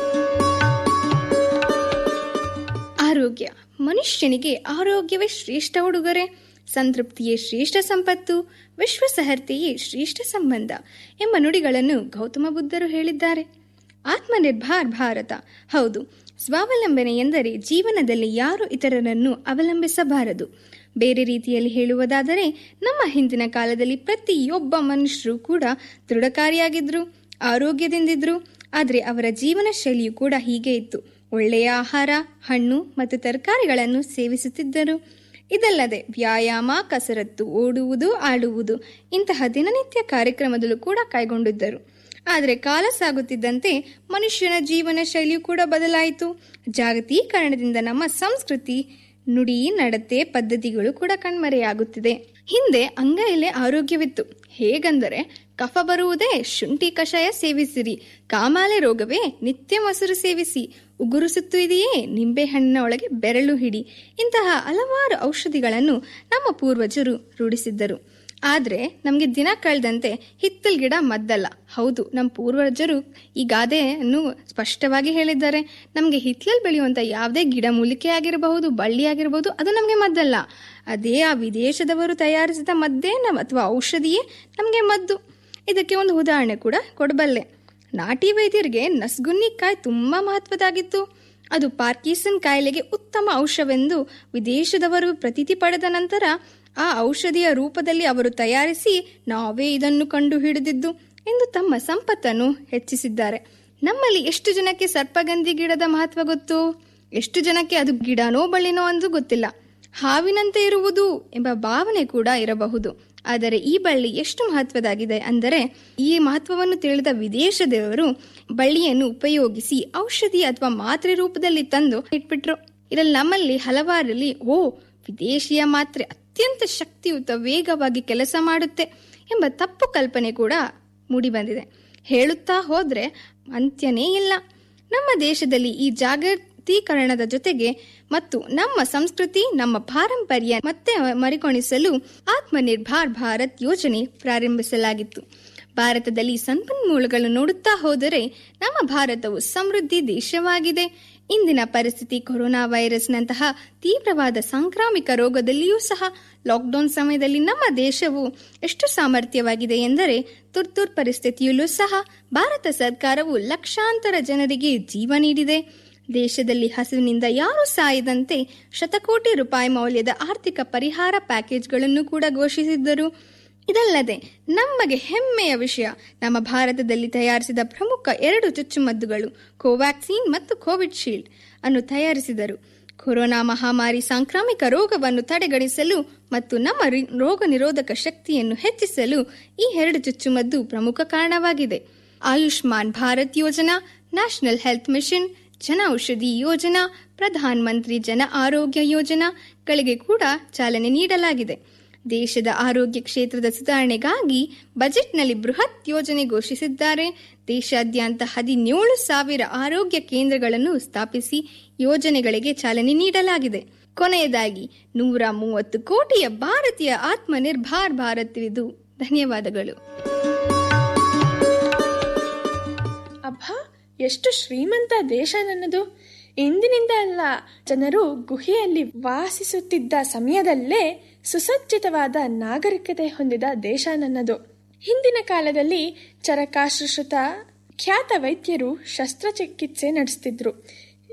ಆರೋಗ್ಯ ಮನುಷ್ಯನಿಗೆ ಆರೋಗ್ಯವೇ ಶ್ರೇಷ್ಠ ಉಡುಗೊರೆ ಸಂತೃಪ್ತಿಯೇ ಶ್ರೇಷ್ಠ ಸಂಪತ್ತು ವಿಶ್ವಸಹರ್ತೆಯೇ ಶ್ರೇಷ್ಠ ಸಂಬಂಧ ಎಂಬ ನುಡಿಗಳನ್ನು ಗೌತಮ ಬುದ್ಧರು ಹೇಳಿದ್ದಾರೆ ಆತ್ಮನಿರ್ಭರ್ ಭಾರತ ಹೌದು ಸ್ವಾವಲಂಬನೆ ಎಂದರೆ ಜೀವನದಲ್ಲಿ ಯಾರು ಇತರರನ್ನು ಅವಲಂಬಿಸಬಾರದು ಬೇರೆ ರೀತಿಯಲ್ಲಿ ಹೇಳುವುದಾದರೆ ನಮ್ಮ ಹಿಂದಿನ ಕಾಲದಲ್ಲಿ ಪ್ರತಿಯೊಬ್ಬ ಮನುಷ್ಯರು ಕೂಡ ದೃಢಕಾರಿಯಾಗಿದ್ರು ಆರೋಗ್ಯದಿಂದಿದ್ರು ಆದರೆ ಅವರ ಜೀವನ ಶೈಲಿಯು ಕೂಡ ಹೀಗೆ ಇತ್ತು ಒಳ್ಳೆಯ ಆಹಾರ ಹಣ್ಣು ಮತ್ತು ತರಕಾರಿಗಳನ್ನು ಸೇವಿಸುತ್ತಿದ್ದರು ಇದಲ್ಲದೆ ವ್ಯಾಯಾಮ ಕಸರತ್ತು ಓಡುವುದು ಆಡುವುದು ಇಂತಹ ದಿನನಿತ್ಯ ಕಾರ್ಯಕ್ರಮದಲ್ಲೂ ಕೂಡ ಕೈಗೊಂಡಿದ್ದರು ಆದರೆ ಕಾಲ ಸಾಗುತ್ತಿದ್ದಂತೆ ಮನುಷ್ಯನ ಜೀವನ ಶೈಲಿಯು ಕೂಡ ಬದಲಾಯಿತು ಜಾಗತೀಕರಣದಿಂದ ನಮ್ಮ ಸಂಸ್ಕೃತಿ ನುಡಿ ನಡತೆ ಪದ್ಧತಿಗಳು ಕೂಡ ಕಣ್ಮರೆಯಾಗುತ್ತಿದೆ ಹಿಂದೆ ಅಂಗೈಲೆ ಆರೋಗ್ಯವಿತ್ತು ಹೇಗೆಂದರೆ ಕಫ ಬರುವುದೇ ಶುಂಠಿ ಕಷಾಯ ಸೇವಿಸಿರಿ ಕಾಮಾಲೆ ರೋಗವೇ ನಿತ್ಯ ಮೊಸರು ಸೇವಿಸಿ ಉಗುರು ಸುತ್ತು ಇದೆಯೇ ನಿಂಬೆಹಣ್ಣಿನ ಒಳಗೆ ಬೆರಳು ಹಿಡಿ ಇಂತಹ ಹಲವಾರು ಔಷಧಿಗಳನ್ನು ನಮ್ಮ ಪೂರ್ವಜರು ರೂಢಿಸಿದ್ದರು ಆದರೆ ನಮಗೆ ದಿನ ಕಳೆದಂತೆ ಹಿತ್ತಲ್ ಗಿಡ ಮದ್ದಲ್ಲ ಹೌದು ನಮ್ಮ ಪೂರ್ವಜರು ಈ ಗಾದೆಯನ್ನು ಸ್ಪಷ್ಟವಾಗಿ ಹೇಳಿದ್ದಾರೆ ನಮಗೆ ಹಿತ್ತಲಲ್ಲಿ ಬೆಳೆಯುವಂಥ ಯಾವುದೇ ಗಿಡ ಮೂಲಿಕೆ ಆಗಿರಬಹುದು ಬಳ್ಳಿ ಆಗಿರಬಹುದು ಅದು ನಮಗೆ ಮದ್ದಲ್ಲ ಅದೇ ಆ ವಿದೇಶದವರು ತಯಾರಿಸಿದ ಮದ್ದೇ ನಮ್ಮ ಅಥವಾ ಔಷಧಿಯೇ ನಮಗೆ ಮದ್ದು ಇದಕ್ಕೆ ಒಂದು ಉದಾಹರಣೆ ಕೂಡ ಕೊಡಬಲ್ಲೆ ನಾಟಿ ವೈದ್ಯರಿಗೆ ನಸ್ಗುನ್ನಿಕಾಯಿ ತುಂಬಾ ಮಹತ್ವದಾಗಿತ್ತು ಅದು ಪಾರ್ಕಿಸನ್ ಕಾಯಿಲೆಗೆ ಉತ್ತಮ ಔಷಧವೆಂದು ವಿದೇಶದವರು ಪ್ರತೀತಿ ಪಡೆದ ನಂತರ ಆ ಔಷಧಿಯ ರೂಪದಲ್ಲಿ ಅವರು ತಯಾರಿಸಿ ನಾವೇ ಇದನ್ನು ಕಂಡು ಹಿಡಿದಿದ್ದು ಎಂದು ತಮ್ಮ ಸಂಪತ್ತನ್ನು ಹೆಚ್ಚಿಸಿದ್ದಾರೆ ನಮ್ಮಲ್ಲಿ ಎಷ್ಟು ಜನಕ್ಕೆ ಸರ್ಪಗಂಧಿ ಗಿಡದ ಮಹತ್ವ ಗೊತ್ತು ಎಷ್ಟು ಜನಕ್ಕೆ ಅದು ಗಿಡನೋ ಬಳ್ಳಿನೋ ಅಂದು ಗೊತ್ತಿಲ್ಲ ಹಾವಿನಂತೆ ಇರುವುದು ಎಂಬ ಭಾವನೆ ಕೂಡ ಇರಬಹುದು ಆದರೆ ಈ ಬಳ್ಳಿ ಎಷ್ಟು ಮಹತ್ವದಾಗಿದೆ ಅಂದರೆ ಈ ಮಹತ್ವವನ್ನು ತಿಳಿದ ವಿದೇಶದವರು ಬಳ್ಳಿಯನ್ನು ಉಪಯೋಗಿಸಿ ಔಷಧಿ ಅಥವಾ ಮಾತ್ರೆ ರೂಪದಲ್ಲಿ ತಂದು ಇಟ್ಬಿಟ್ರು ಇದರಲ್ಲಿ ನಮ್ಮಲ್ಲಿ ಹಲವಾರಲ್ಲಿ ಓ ವಿದೇಶಿಯ ಮಾತ್ರೆ ಅತ್ಯಂತ ಶಕ್ತಿಯುತ ವೇಗವಾಗಿ ಕೆಲಸ ಮಾಡುತ್ತೆ ಎಂಬ ತಪ್ಪು ಕಲ್ಪನೆ ಕೂಡ ಮೂಡಿಬಂದಿದೆ ಹೇಳುತ್ತಾ ಹೋದ್ರೆ ಅಂತ್ಯನೇ ಇಲ್ಲ ನಮ್ಮ ದೇಶದಲ್ಲಿ ಈ ಜಾಗತೀಕರಣದ ಜೊತೆಗೆ ಮತ್ತು ನಮ್ಮ ಸಂಸ್ಕೃತಿ ನಮ್ಮ ಪಾರಂಪರ್ಯ ಮತ್ತೆ ಮರಿಕೊಣಿಸಲು ಆತ್ಮನಿರ್ಭರ್ ಭಾರತ್ ಯೋಜನೆ ಪ್ರಾರಂಭಿಸಲಾಗಿತ್ತು ಭಾರತದಲ್ಲಿ ಸಂಪನ್ಮೂಲಗಳನ್ನು ನೋಡುತ್ತಾ ಹೋದರೆ ನಮ್ಮ ಭಾರತವು ಸಮೃದ್ಧಿ ದೇಶವಾಗಿದೆ ಇಂದಿನ ಪರಿಸ್ಥಿತಿ ಕೊರೋನಾ ವೈರಸ್ನಂತಹ ತೀವ್ರವಾದ ಸಾಂಕ್ರಾಮಿಕ ರೋಗದಲ್ಲಿಯೂ ಸಹ ಲಾಕ್ಡೌನ್ ಸಮಯದಲ್ಲಿ ನಮ್ಮ ದೇಶವು ಎಷ್ಟು ಸಾಮರ್ಥ್ಯವಾಗಿದೆ ಎಂದರೆ ತುರ್ತುರ್ ಪರಿಸ್ಥಿತಿಯಲ್ಲೂ ಸಹ ಭಾರತ ಸರ್ಕಾರವು ಲಕ್ಷಾಂತರ ಜನರಿಗೆ ಜೀವ ನೀಡಿದೆ ದೇಶದಲ್ಲಿ ಹಸುವಿನಿಂದ ಯಾರೂ ಸಾಯದಂತೆ ಶತಕೋಟಿ ರೂಪಾಯಿ ಮೌಲ್ಯದ ಆರ್ಥಿಕ ಪರಿಹಾರ ಪ್ಯಾಕೇಜ್ಗಳನ್ನು ಕೂಡ ಘೋಷಿಸಿದ್ದರು ಇದಲ್ಲದೆ ನಮಗೆ ಹೆಮ್ಮೆಯ ವಿಷಯ ನಮ್ಮ ಭಾರತದಲ್ಲಿ ತಯಾರಿಸಿದ ಪ್ರಮುಖ ಎರಡು ಚುಚ್ಚುಮದ್ದುಗಳು ಕೋವ್ಯಾಕ್ಸಿನ್ ಮತ್ತು ಕೋವಿಡ್ ಶೀಲ್ಡ್ ಅನ್ನು ತಯಾರಿಸಿದರು ಕೊರೋನಾ ಮಹಾಮಾರಿ ಸಾಂಕ್ರಾಮಿಕ ರೋಗವನ್ನು ತಡೆಗಣಿಸಲು ಮತ್ತು ನಮ್ಮ ರೋಗ ನಿರೋಧಕ ಶಕ್ತಿಯನ್ನು ಹೆಚ್ಚಿಸಲು ಈ ಎರಡು ಚುಚ್ಚುಮದ್ದು ಪ್ರಮುಖ ಕಾರಣವಾಗಿದೆ ಆಯುಷ್ಮಾನ್ ಭಾರತ್ ಯೋಜನಾ ನ್ಯಾಷನಲ್ ಹೆಲ್ತ್ ಮಿಷನ್ ಜನ ಔಷಧಿ ಯೋಜನಾ ಪ್ರಧಾನ ಮಂತ್ರಿ ಜನ ಆರೋಗ್ಯ ಯೋಜನಾಗಳಿಗೆ ಕೂಡ ಚಾಲನೆ ನೀಡಲಾಗಿದೆ ದೇಶದ ಆರೋಗ್ಯ ಕ್ಷೇತ್ರದ ಸುಧಾರಣೆಗಾಗಿ ಬಜೆಟ್ನಲ್ಲಿ ಬೃಹತ್ ಯೋಜನೆ ಘೋಷಿಸಿದ್ದಾರೆ ದೇಶಾದ್ಯಂತ ಹದಿನೇಳು ಸಾವಿರ ಆರೋಗ್ಯ ಕೇಂದ್ರಗಳನ್ನು ಸ್ಥಾಪಿಸಿ ಯೋಜನೆಗಳಿಗೆ ಚಾಲನೆ ನೀಡಲಾಗಿದೆ ಕೊನೆಯದಾಗಿ ನೂರ ಮೂವತ್ತು ಕೋಟಿಯ ಭಾರತೀಯ ಆತ್ಮನಿರ್ಭರ್ ಭಾರತವಿದು ಧನ್ಯವಾದಗಳು ಅಬ್ಬಾ ಎಷ್ಟು ಶ್ರೀಮಂತ ದೇಶ ನನ್ನದು ಇಂದಿನಿಂದ ಅಲ್ಲ ಜನರು ಗುಹೆಯಲ್ಲಿ ವಾಸಿಸುತ್ತಿದ್ದ ಸಮಯದಲ್ಲೇ ಸುಸಜ್ಜಿತವಾದ ನಾಗರಿಕತೆ ಹೊಂದಿದ ದೇಶ ನನ್ನದು ಹಿಂದಿನ ಕಾಲದಲ್ಲಿ ಚರಕಾಶುಶ್ರುತ ಖ್ಯಾತ ವೈದ್ಯರು ಶಸ್ತ್ರಚಿಕಿತ್ಸೆ ನಡೆಸ್ತಿದ್ರು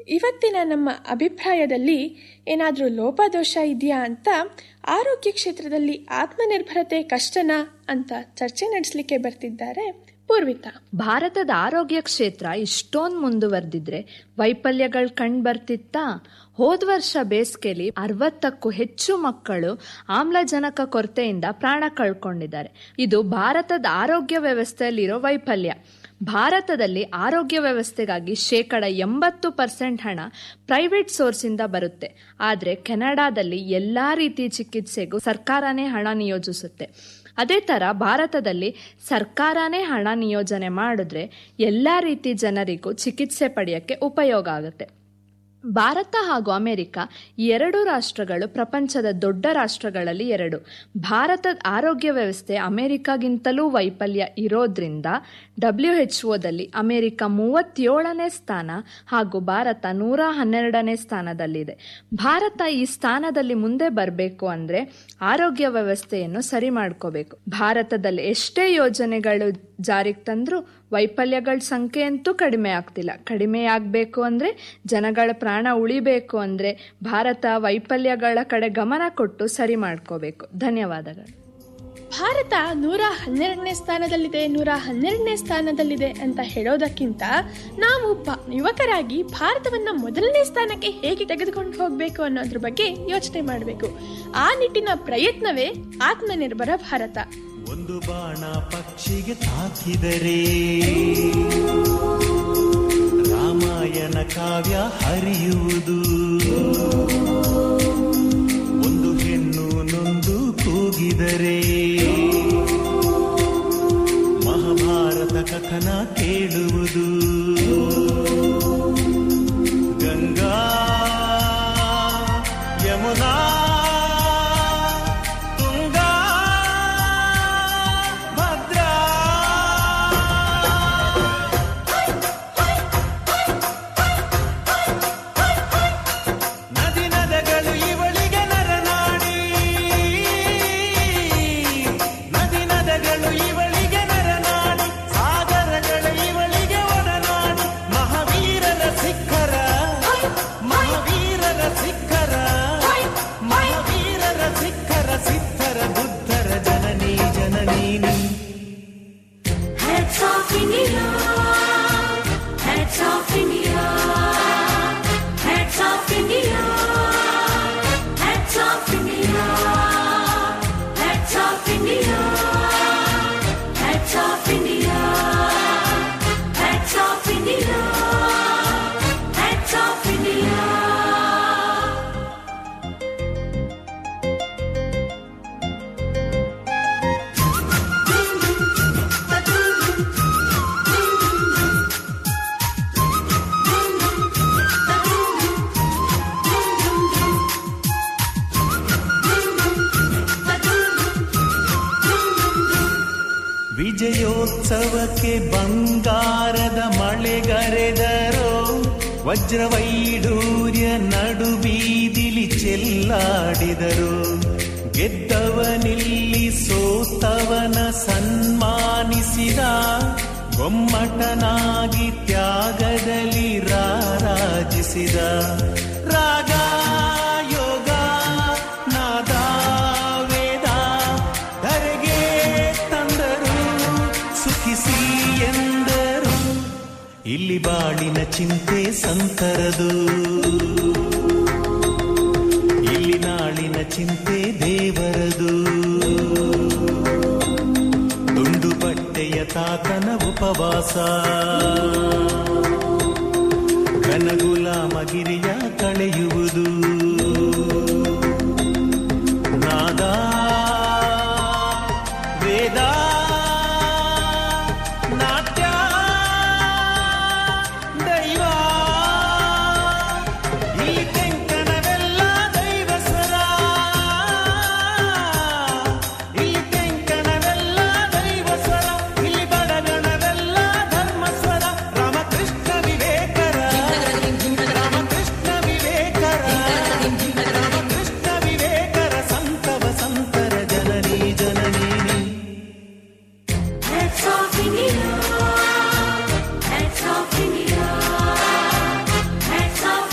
ಇವತ್ತಿನ ನಮ್ಮ ಅಭಿಪ್ರಾಯದಲ್ಲಿ ಏನಾದರೂ ಲೋಪದೋಷ ಇದೆಯಾ ಅಂತ ಆರೋಗ್ಯ ಕ್ಷೇತ್ರದಲ್ಲಿ ಆತ್ಮನಿರ್ಭರತೆ ಕಷ್ಟನಾ ಅಂತ ಚರ್ಚೆ ನಡೆಸಲಿಕ್ಕೆ ಬರ್ತಿದ್ದಾರೆ ಪೂರ್ವಿತಾ ಭಾರತದ ಆರೋಗ್ಯ ಕ್ಷೇತ್ರ ಇಷ್ಟೊಂದು ಮುಂದುವರೆದಿದ್ರೆ ವೈಫಲ್ಯಗಳು ಕಂಡು ಬರ್ತಿತ್ತಾ ಹೋದ ವರ್ಷ ಬೇಸಿಗೆಲಿ ಅರವತ್ತಕ್ಕೂ ಹೆಚ್ಚು ಮಕ್ಕಳು ಆಮ್ಲಜನಕ ಕೊರತೆಯಿಂದ ಪ್ರಾಣ ಕಳ್ಕೊಂಡಿದ್ದಾರೆ ಇದು ಭಾರತದ ಆರೋಗ್ಯ ವ್ಯವಸ್ಥೆಯಲ್ಲಿರೋ ವೈಫಲ್ಯ ಭಾರತದಲ್ಲಿ ಆರೋಗ್ಯ ವ್ಯವಸ್ಥೆಗಾಗಿ ಶೇಕಡ ಎಂಬತ್ತು ಪರ್ಸೆಂಟ್ ಹಣ ಪ್ರೈವೇಟ್ ಸೋರ್ಸಿಂದ ಬರುತ್ತೆ ಆದರೆ ಕೆನಡಾದಲ್ಲಿ ಎಲ್ಲಾ ರೀತಿ ಚಿಕಿತ್ಸೆಗೂ ಸರ್ಕಾರನೇ ಹಣ ನಿಯೋಜಿಸುತ್ತೆ ಅದೇ ಥರ ಭಾರತದಲ್ಲಿ ಸರ್ಕಾರನೇ ಹಣ ನಿಯೋಜನೆ ಮಾಡಿದ್ರೆ ಎಲ್ಲ ರೀತಿ ಜನರಿಗೂ ಚಿಕಿತ್ಸೆ ಪಡೆಯೋಕ್ಕೆ ಉಪಯೋಗ ಆಗುತ್ತೆ ಭಾರತ ಹಾಗೂ ಅಮೆರಿಕ ಈ ಎರಡು ರಾಷ್ಟ್ರಗಳು ಪ್ರಪಂಚದ ದೊಡ್ಡ ರಾಷ್ಟ್ರಗಳಲ್ಲಿ ಎರಡು ಭಾರತದ ಆರೋಗ್ಯ ವ್ಯವಸ್ಥೆ ಅಮೆರಿಕಾಗಿಂತಲೂ ವೈಫಲ್ಯ ಇರೋದ್ರಿಂದ ಡಬ್ಲ್ಯೂ ಎಚ್ ಒದಲ್ಲಿ ಅಮೆರಿಕ ಮೂವತ್ತೇಳನೇ ಸ್ಥಾನ ಹಾಗೂ ಭಾರತ ನೂರ ಹನ್ನೆರಡನೇ ಸ್ಥಾನದಲ್ಲಿದೆ ಭಾರತ ಈ ಸ್ಥಾನದಲ್ಲಿ ಮುಂದೆ ಬರಬೇಕು ಅಂದರೆ ಆರೋಗ್ಯ ವ್ಯವಸ್ಥೆಯನ್ನು ಸರಿ ಮಾಡ್ಕೋಬೇಕು ಭಾರತದಲ್ಲಿ ಎಷ್ಟೇ ಯೋಜನೆಗಳು ಜಾರಿಗೆ ತಂದರೂ ವೈಫಲ್ಯಗಳ ಸಂಖ್ಯೆ ಅಂತೂ ಕಡಿಮೆ ಆಗ್ತಿಲ್ಲ ಕಡಿಮೆ ಆಗಬೇಕು ಅಂದರೆ ಜನಗಳ ಪ್ರಾಣ ಉಳಿಬೇಕು ಅಂದರೆ ಭಾರತ ವೈಫಲ್ಯಗಳ ಕಡೆ ಗಮನ ಕೊಟ್ಟು ಸರಿ ಮಾಡ್ಕೋಬೇಕು ಧನ್ಯವಾದಗಳು ಭಾರತ ನೂರ ಹನ್ನೆರಡನೇ ಸ್ಥಾನದಲ್ಲಿದೆ ನೂರ ಹನ್ನೆರಡನೇ ಸ್ಥಾನದಲ್ಲಿದೆ ಅಂತ ಹೇಳೋದಕ್ಕಿಂತ ನಾವು ಬ- ಯುವಕರಾಗಿ ಭಾರತವನ್ನ ಮೊದಲನೇ ಸ್ಥಾನಕ್ಕೆ ಹೇಗೆ ತೆಗೆದುಕೊಂಡು ಹೋಗಬೇಕು ಅನ್ನೋದ್ರ ಬಗ್ಗೆ ಯೋಚನೆ ಮಾಡಬೇಕು ಆ ನಿಟ್ಟಿನ ಪ್ರಯತ್ನವೇ ಆತ್ಮನಿರ್ಭರ ಭಾರತ ಒಂದು ಬಾಣ ಪಕ್ಷಿಗೆ ತಾಕಿದರೆ ರಾಮಾಯಣ ಕಾವ್ಯ ಹರಿಯುವುದು ಒಂದು ಹೆಣ್ಣು ನೊಂದು ಕೂಗಿದರೆ ಮಹಾಭಾರತ ಕಥನ ಕೇಳುವುದು ಗಂಗಾ ಯಮುನಾ ತುಂಗಾ ಭದ್ರಾ ನದಿ ನದಗಳು ಇವಳಿಗೆ ನರನಾಡಿ ನದಿ ನದಗಳು ಇವಳಿಗೆ ನರನಾಡಿ ಸಾಗರಗಳು ಇವಳಿಗೆ ಒಡನಾಡಿ ಮಹಾವೀರರ ಸಿಖರ ಮಹಾವೀರರ ಸಿಖರ ಮಹಾವೀರರ ಸಿಖರ ಸಿದ್ಧರ ಬುದ್ಧರ ಜನನಿ ಜನನೀನಿ Heads off India. Heads off India. Heads off India. Heads off India. Heads off India. Heads off India. Heads off India. Heads off India. ವಿಜಯೋತ್ಸವಕ್ಕೆ ಬಂಗಾರದ ಮಳೆಗರೆದರೋ ವಜ್ರವೈಡೂರ್ಯ ನಡುಬೀದಿಲಿ ಚೆಲ್ಲಾಡಿದರು ಗೆದ್ದವನಿಲ್ಲಿ ಸೋತವನ ಸನ್ಮಾನಿಸಿದ ಗೊಮ್ಮಟನಾಗಿ ತ್ಯಾಗದಲ್ಲಿ ರಾರಾಜಿಸಿದ ರಾಗ ಯೋಗ ನಾದ ವೇದ ಧರೆಗೆ ತಂದರು ಸುಖಿಸಿ ಎಂದರು ಇಲ್ಲಿ ಬಾಳಿನ ಚಿಂತೆ ಸಂತರದು ಇಲ್ಲಿ ನಾಳಿನ ಚಿಂತೆ ದೇವರದು ತುಂಡು ಬಟ್ಟೆಯ ತಾತನ ಉಪವಾಸ ಕನಗುಲಾಮಗಿರಿಯ ಕಳೆಯುವುದು ನಾದ ವೇದ ನಾಟ್ಯ ದೈವ ಇಲ್ಲಿ ತೆಂಕಣವೆಲ್ಲ ದೈವ ಸ್ವರ ಇಲ್ಲಿ ತೆಂಕಣವೆಲ್ಲ ದೈವ ಸ್ವರ ಇಲ್ಲಿ ಬಡಗಣವೆಲ್ಲ ಧರ್ಮ ಸ್ವರ ರಾಮಕೃಷ್ಣ ವಿವೇಕರ ರಾಮಕೃಷ್ಣ ವಿವೇಕರ ರಾಮಕೃಷ್ಣ ವಿವೇಕರ ಸಂತವ ಸಂತರ ಜನನಿ ಜನನೀನಿ Heads off India. Heads off India. Heads off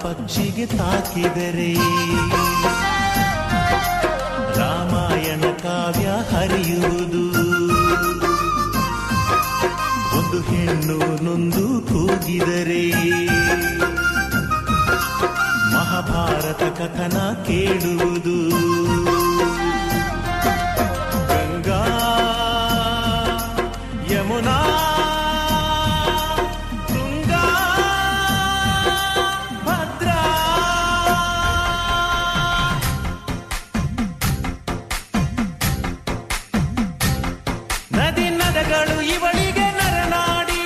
ಪಕ್ಷಿಗೆ ತಾಕಿದರೆ Ramayana ಕಾವ್ಯ ಹರಿಯುವುದು ಒಂದು ಹೆಣ್ಣು ನೊಂದು ಕೂಗಿದರೆ ಮಹಾಭಾರತ ಕಥನ ಕೇಳುವುದು ಗಂಗಾ ಯಮುನಾ ತುಂಗಾ ಭದ್ರಾ ನದಿ ನದಗಳು ಇವಳಿಗೆ ನರನಾಡಿ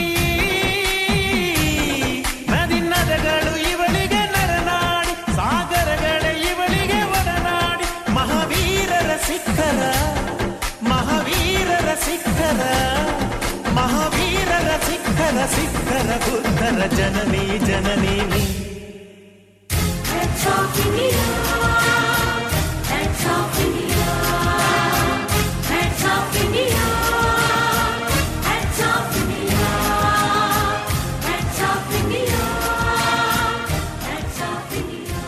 ನದಿ ನದಗಳು ಇವಳಿಗೆ ನರನಾಡಿ ಸಾಗರಗಳ ಇವಳಿಗೆ ಒಡನಾಡಿ ಮಹಾವೀರರ ಸಿಖರ ಮಹಾವೀರರ ಸಿಖರ ಮಹಾವೀರರ ಸಿಖರ ಸಿಖರ ಬುದ್ಧರ ಜನನಿ ಜನನಿ ನೀ. Heads off India. Heads off India. Heads off India. Heads off India. Heads off India. Heads off India.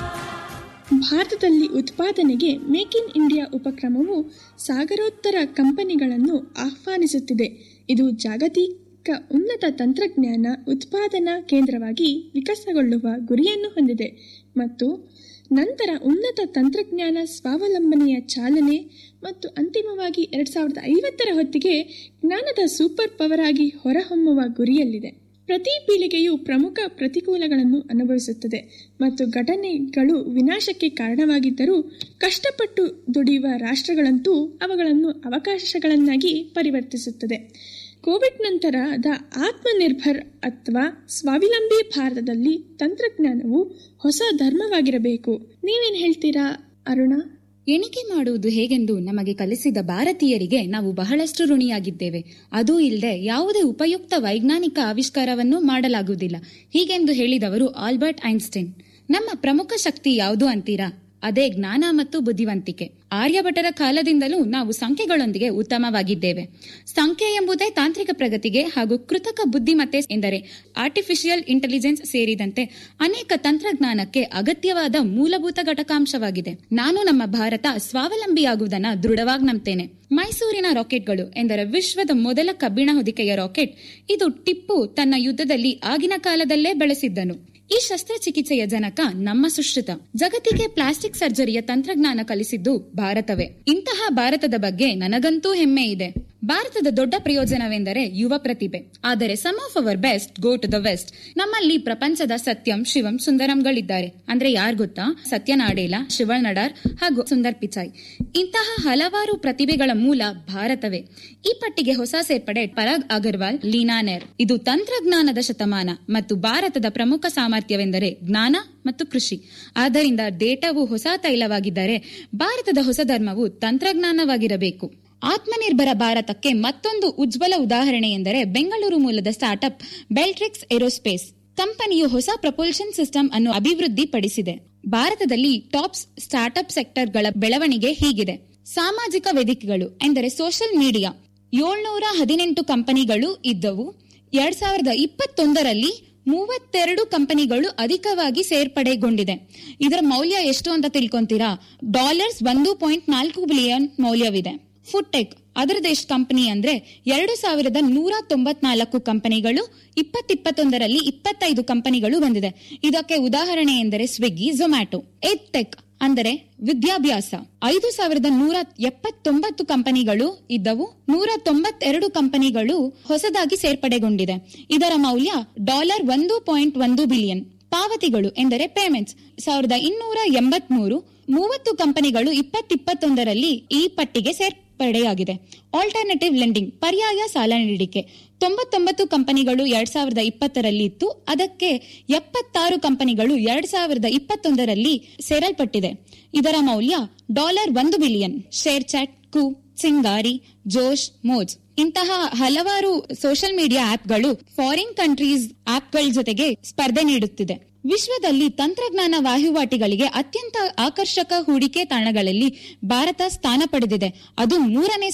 ಭಾರತದಲ್ಲಿ ಉತ್ಪಾದನೆಗೆ ಮೇಕ್ ಇನ್ ಇಂಡಿಯಾ ಉಪಕ್ರಮವು ಸಾಗರೋತ್ತರ ಕಂಪನಿಗಳನ್ನು ಆಹ್ವಾನಿಸುತ್ತಿದೆ ಇದು ಜಾಗತಿಕ ಉನ್ನತ ತಂತ್ರಜ್ಞಾನ ಉತ್ಪಾದನಾ ಕೇಂದ್ರವಾಗಿ ವಿಕಸನಗೊಳ್ಳುವ ಗುರಿಯನ್ನು ಹೊಂದಿದೆ ಮತ್ತು ನಂತರ ಉನ್ನತ ತಂತ್ರಜ್ಞಾನ ಸ್ವಾವಲಂಬನೆಯ ಚಾಲನೆ ಮತ್ತು ಅಂತಿಮವಾಗಿ ಎರಡ್ ಸಾವಿರದ ಐವತ್ತರ ಹೊತ್ತಿಗೆ ಜ್ಞಾನದ ಸೂಪರ್ ಪವರ್ ಆಗಿ ಹೊರಹೊಮ್ಮುವ ಗುರಿಯಲ್ಲಿದೆ ಪ್ರತಿ ಪೀಳಿಗೆಯು ಪ್ರಮುಖ ಪ್ರತಿಕೂಲಗಳನ್ನು ಅನುಭವಿಸುತ್ತದೆ ಮತ್ತು ಘಟನೆಗಳು ವಿನಾಶಕ್ಕೆ ಕಾರಣವಾಗಿದ್ದರೂ ಕಷ್ಟಪಟ್ಟು ದುಡಿಯುವ ರಾಷ್ಟ್ರಗಳಂತೂ ಅವುಗಳನ್ನು ಅವಕಾಶಗಳನ್ನಾಗಿ ಪರಿವರ್ತಿಸುತ್ತದೆ ಕೋವಿಡ್ ನಂತರದ ಆತ್ಮನಿರ್ಭರ್ ಅಥವಾ ಸ್ವಾವಲಂಬಿ ಭಾರತದಲ್ಲಿ ತಂತ್ರಜ್ಞಾನವು ಹೊಸ ಧರ್ಮವಾಗಿರಬೇಕು ನೀವೇನ್ ಹೇಳ್ತೀರಾ ಅರುಣ ಎಣಿಕೆ ಮಾಡುವುದು ಹೇಗೆಂದು ನಮಗೆ ಕಲಿಸಿದ ಭಾರತೀಯರಿಗೆ ನಾವು ಬಹಳಷ್ಟು ಋಣಿಯಾಗಿದ್ದೇವೆ ಅದೂ ಇಲ್ಲದೆ ಯಾವುದೇ ಉಪಯುಕ್ತ ವೈಜ್ಞಾನಿಕ ಆವಿಷ್ಕಾರವನ್ನು ಮಾಡಲಾಗುವುದಿಲ್ಲ ಹೀಗೆಂದು ಹೇಳಿದವರು ಆಲ್ಬರ್ಟ್ ಐನ್ಸ್ಟೈನ್ ನಮ್ಮ ಪ್ರಮುಖ ಶಕ್ತಿ ಯಾವುದು ಅಂತೀರಾ ಅದೇ ಜ್ಞಾನ ಮತ್ತು ಬುದ್ಧಿವಂತಿಕೆ ಆರ್ಯಭಟರ ಕಾಲದಿಂದಲೂ ನಾವು ಸಂಖ್ಯೆಗಳೊಂದಿಗೆ ಉತ್ತಮವಾಗಿದ್ದೇವೆ ಸಂಖ್ಯೆ ಎಂಬುದೇ ತಾಂತ್ರಿಕ ಪ್ರಗತಿಗೆ ಹಾಗೂ ಕೃತಕ ಬುದ್ಧಿಮತ್ತೆ ಎಂದರೆ ಆರ್ಟಿಫಿಷಿಯಲ್ ಇಂಟೆಲಿಜೆನ್ಸ್ ಸೇರಿದಂತೆ ಅನೇಕ ತಂತ್ರಜ್ಞಾನಕ್ಕೆ ಅಗತ್ಯವಾದ ಮೂಲಭೂತ ಘಟಕಾಂಶವಾಗಿದೆ ನಾನು ನಮ್ಮ ಭಾರತ ಸ್ವಾವಲಂಬಿಯಾಗುವುದನ್ನ ದೃಢವಾಗಿ ನಂಬ್ತೇನೆ ಮೈಸೂರಿನ ರಾಕೆಟ್ಗಳು ಎಂದರೆ ವಿಶ್ವದ ಮೊದಲ ಕಬ್ಬಿಣ ಹೊದಿಕೆಯ ರಾಕೆಟ್ ಇದು ಟಿಪ್ಪು ತನ್ನ ಯುದ್ಧದಲ್ಲಿ ಆಗಿನ ಕಾಲದಲ್ಲೇ ಬೆಳೆಸಿದ್ದನು ಈ ಶಸ್ತ್ರಚಿಕಿತ್ಸೆಯ ಜನಕ ನಮ್ಮ ಸುಶ್ರುತ ಜಗತ್ತಿಗೆ ಪ್ಲಾಸ್ಟಿಕ್ ಸರ್ಜರಿಯ ತಂತ್ರಜ್ಞಾನ ಕಲಿಸಿದ್ದು ಭಾರತವೇ ಇಂತಹ ಭಾರತದ ಬಗ್ಗೆ ನನಗಂತೂ ಹೆಮ್ಮೆ ಇದೆ ಭಾರತದ ದೊಡ್ಡ ಪ್ರಯೋಜನವೆಂದರೆ ಯುವ ಪ್ರತಿಭೆ ಆದರೆ some of our best go to the west ನಮ್ಮಲ್ಲಿ ಪ್ರಪಂಚದ ಸತ್ಯಂ ಶಿವಂ ಸುಂದರಂಗಳಿದ್ದಾರೆ ಅಂದ್ರೆ ಯಾರ್ ಗೊತ್ತಾ ಸತ್ಯ ನಾಡೇಲ ಶಿವಳ್ ನಡಾರ್ ಹಾಗೂ ಸುಂದರ್ ಪಿಚಾಯ್ ಇಂತಹ ಹಲವಾರು ಪ್ರತಿಭೆಗಳ ಮೂಲ ಭಾರತವೇ ಈ ಪಟ್ಟಿಗೆ ಹೊಸ ಸೇರ್ಪಡೆ ಪರಾಗ್ ಅಗರ್ವಾಲ್ ಲೀನಾ ನೆರ್ ಇದು ತಂತ್ರಜ್ಞಾನದ ಶತಮಾನ ಮತ್ತು ಭಾರತದ ಪ್ರಮುಖ ಸಾಮರ್ಥ್ಯವೆಂದರೆ ಜ್ಞಾನ ಮತ್ತು ಕೃಷಿ ಆದ್ದರಿಂದ ಡೇಟಾವು ಹೊಸ ತೈಲವಾಗಿದ್ದರೆ ಭಾರತದ ಹೊಸ ಧರ್ಮವು ತಂತ್ರಜ್ಞಾನವಾಗಿರಬೇಕು ಆತ್ಮನಿರ್ಭರ ಭಾರತಕ್ಕೆ ಮತ್ತೊಂದು ಉಜ್ವಲ ಉದಾಹರಣೆ ಎಂದರೆ ಬೆಂಗಳೂರು ಮೂಲದ ಸ್ಟಾರ್ಟ್ಅಪ್ ಬೆಲ್ಟ್ರಿಕ್ಸ್ ಏರೋಸ್ಪೇಸ್ ಕಂಪನಿಯು ಹೊಸ ಪ್ರಪೋಲ್ಷನ್ ಸಿಸ್ಟಮ್ ಅನ್ನು ಅಭಿವೃದ್ಧಿಪಡಿಸಿದೆ ಭಾರತದಲ್ಲಿ ಟಾಪ್ ಸ್ಟಾರ್ಟ್ಅಪ್ ಸೆಕ್ಟರ್ಗಳ ಬೆಳವಣಿಗೆ ಹೀಗಿದೆ ಸಾಮಾಜಿಕ ವೇದಿಕೆಗಳು ಎಂದರೆ ಸೋಷಿಯಲ್ ಮೀಡಿಯಾ ಏಳ್ನೂರ ಹದಿನೆಂಟು ಕಂಪನಿಗಳು ಇದ್ದವು ಎರಡ್ ಸಾವಿರದ ಇಪ್ಪತ್ತೊಂದರಲ್ಲಿ ಮೂವತ್ತೆರಡು ಕಂಪನಿಗಳು ಅಧಿಕವಾಗಿ ಸೇರ್ಪಡೆಗೊಂಡಿದೆ ಇದರ ಮೌಲ್ಯ ಎಷ್ಟು ಅಂತ ತಿಳ್ಕೊಂತೀರಾ ಡಾಲರ್ಸ್ ಒಂದು ಪಾಯಿಂಟ್ ನಾಲ್ಕು ಬಿಲಿಯನ್ ಮೌಲ್ಯವಿದೆ ಫುಡ್ಟೆಕ್ ಅದರದೆಷ್ಟು ಕಂಪನಿ ಅಂದ್ರೆ ಎರಡು ಸಾವಿರದ ನೂರ ತೊಂಬತ್ನಾಲ್ಕು ಕಂಪನಿಗಳು ಇಪ್ಪತ್ತಿಪ್ಪತ್ತೊಂದರಲ್ಲಿ ಇಪ್ಪತ್ತೈದು ಕಂಪನಿಗಳು ಬಂದಿದೆ ಇದಕ್ಕೆ ಉದಾಹರಣೆ ಎಂದರೆ ಸ್ವಿಗ್ಗಿ ಝೊಮ್ಯಾಟೊ ಎಡ್ ಟೆಕ್ ಅಂದರೆ ವಿದ್ಯಾಭ್ಯಾಸ ಐದು ಸಾವಿರದ ನೂರ ಎಪ್ಪತ್ತೊಂಬತ್ತು ಕಂಪನಿಗಳು ಇದ್ದವು ನೂರ ತೊಂಬತ್ತೆರಡು ಕಂಪನಿಗಳು ಹೊಸದಾಗಿ ಸೇರ್ಪಡೆಗೊಂಡಿದೆ ಇದರ ಮೌಲ್ಯ ಡಾಲರ್ ಒಂದು ಪಾಯಿಂಟ್ ಒಂದು ಬಿಲಿಯನ್ ಪಾವತಿಗಳು ಎಂದರೆ ಪೇಮೆಂಟ್ಸ್ ಸಾವಿರದ ಇನ್ನೂರ ಎಂಬತ್ಮೂರು ಮೂವತ್ತು ಕಂಪನಿಗಳು ಇಪ್ಪತ್ತಿಪ್ಪತ್ತೊಂದರಲ್ಲಿ ಈ ಪಟ್ಟಿಗೆ ಸೇರ್ಪಡೆಯಾಗಿದೆ ಆಲ್ಟರ್ನೇಟಿವ್ ಲೆಂಡಿಂಗ್ ಪರ್ಯಾಯ ಸಾಲ ನೀಡಿಕೆ ತೊಂಬತ್ತೊಂಬತ್ತು ಕಂಪನಿಗಳು ಎರಡ್ ಸಾವಿರದ ಇಪ್ಪತ್ತರಲ್ಲಿ ಇತ್ತು ಅದಕ್ಕೆ ಎಪ್ಪತ್ತಾರು ಕಂಪನಿಗಳು ಎರಡ್ ಸಾವಿರದ ಇಪ್ಪತ್ತೊಂದರಲ್ಲಿ ಸೇರಲ್ಪಟ್ಟಿದೆ ಇದರ ಮೌಲ್ಯ ಡಾಲರ್ ಒಂದು ಬಿಲಿಯನ್ ಶೇರ್ ಚಾಟ್ ಕು ಸಿಂಗಾರಿ ಜೋಶ್ ಮೋಜ್ ಇಂತಹ ಹಲವಾರು ಸೋಷಿಯಲ್ ಮೀಡಿಯಾ ಆಪ್ಗಳು ಫಾರಿನ್ ಕಂಟ್ರೀಸ್ ಆಪ್ಗಳ ಜೊತೆಗೆ ಸ್ಪರ್ಧೆ ನೀಡುತ್ತಿದೆ ವಿಶ್ವದಲ್ಲಿ ತಂತ್ರಜ್ಞಾನ ವಹಿವಾಟಿಗಳಿಗೆ ಅತ್ಯಂತ ಆಕರ್ಷಕ ಹೂಡಿಕೆ ತಾಣಗಳಲ್ಲಿ ಭಾರತ ಸ್ಥಾನ ಪಡೆದಿದೆ ಅದು ಮೂರನೇ ಸ್ಥಾನ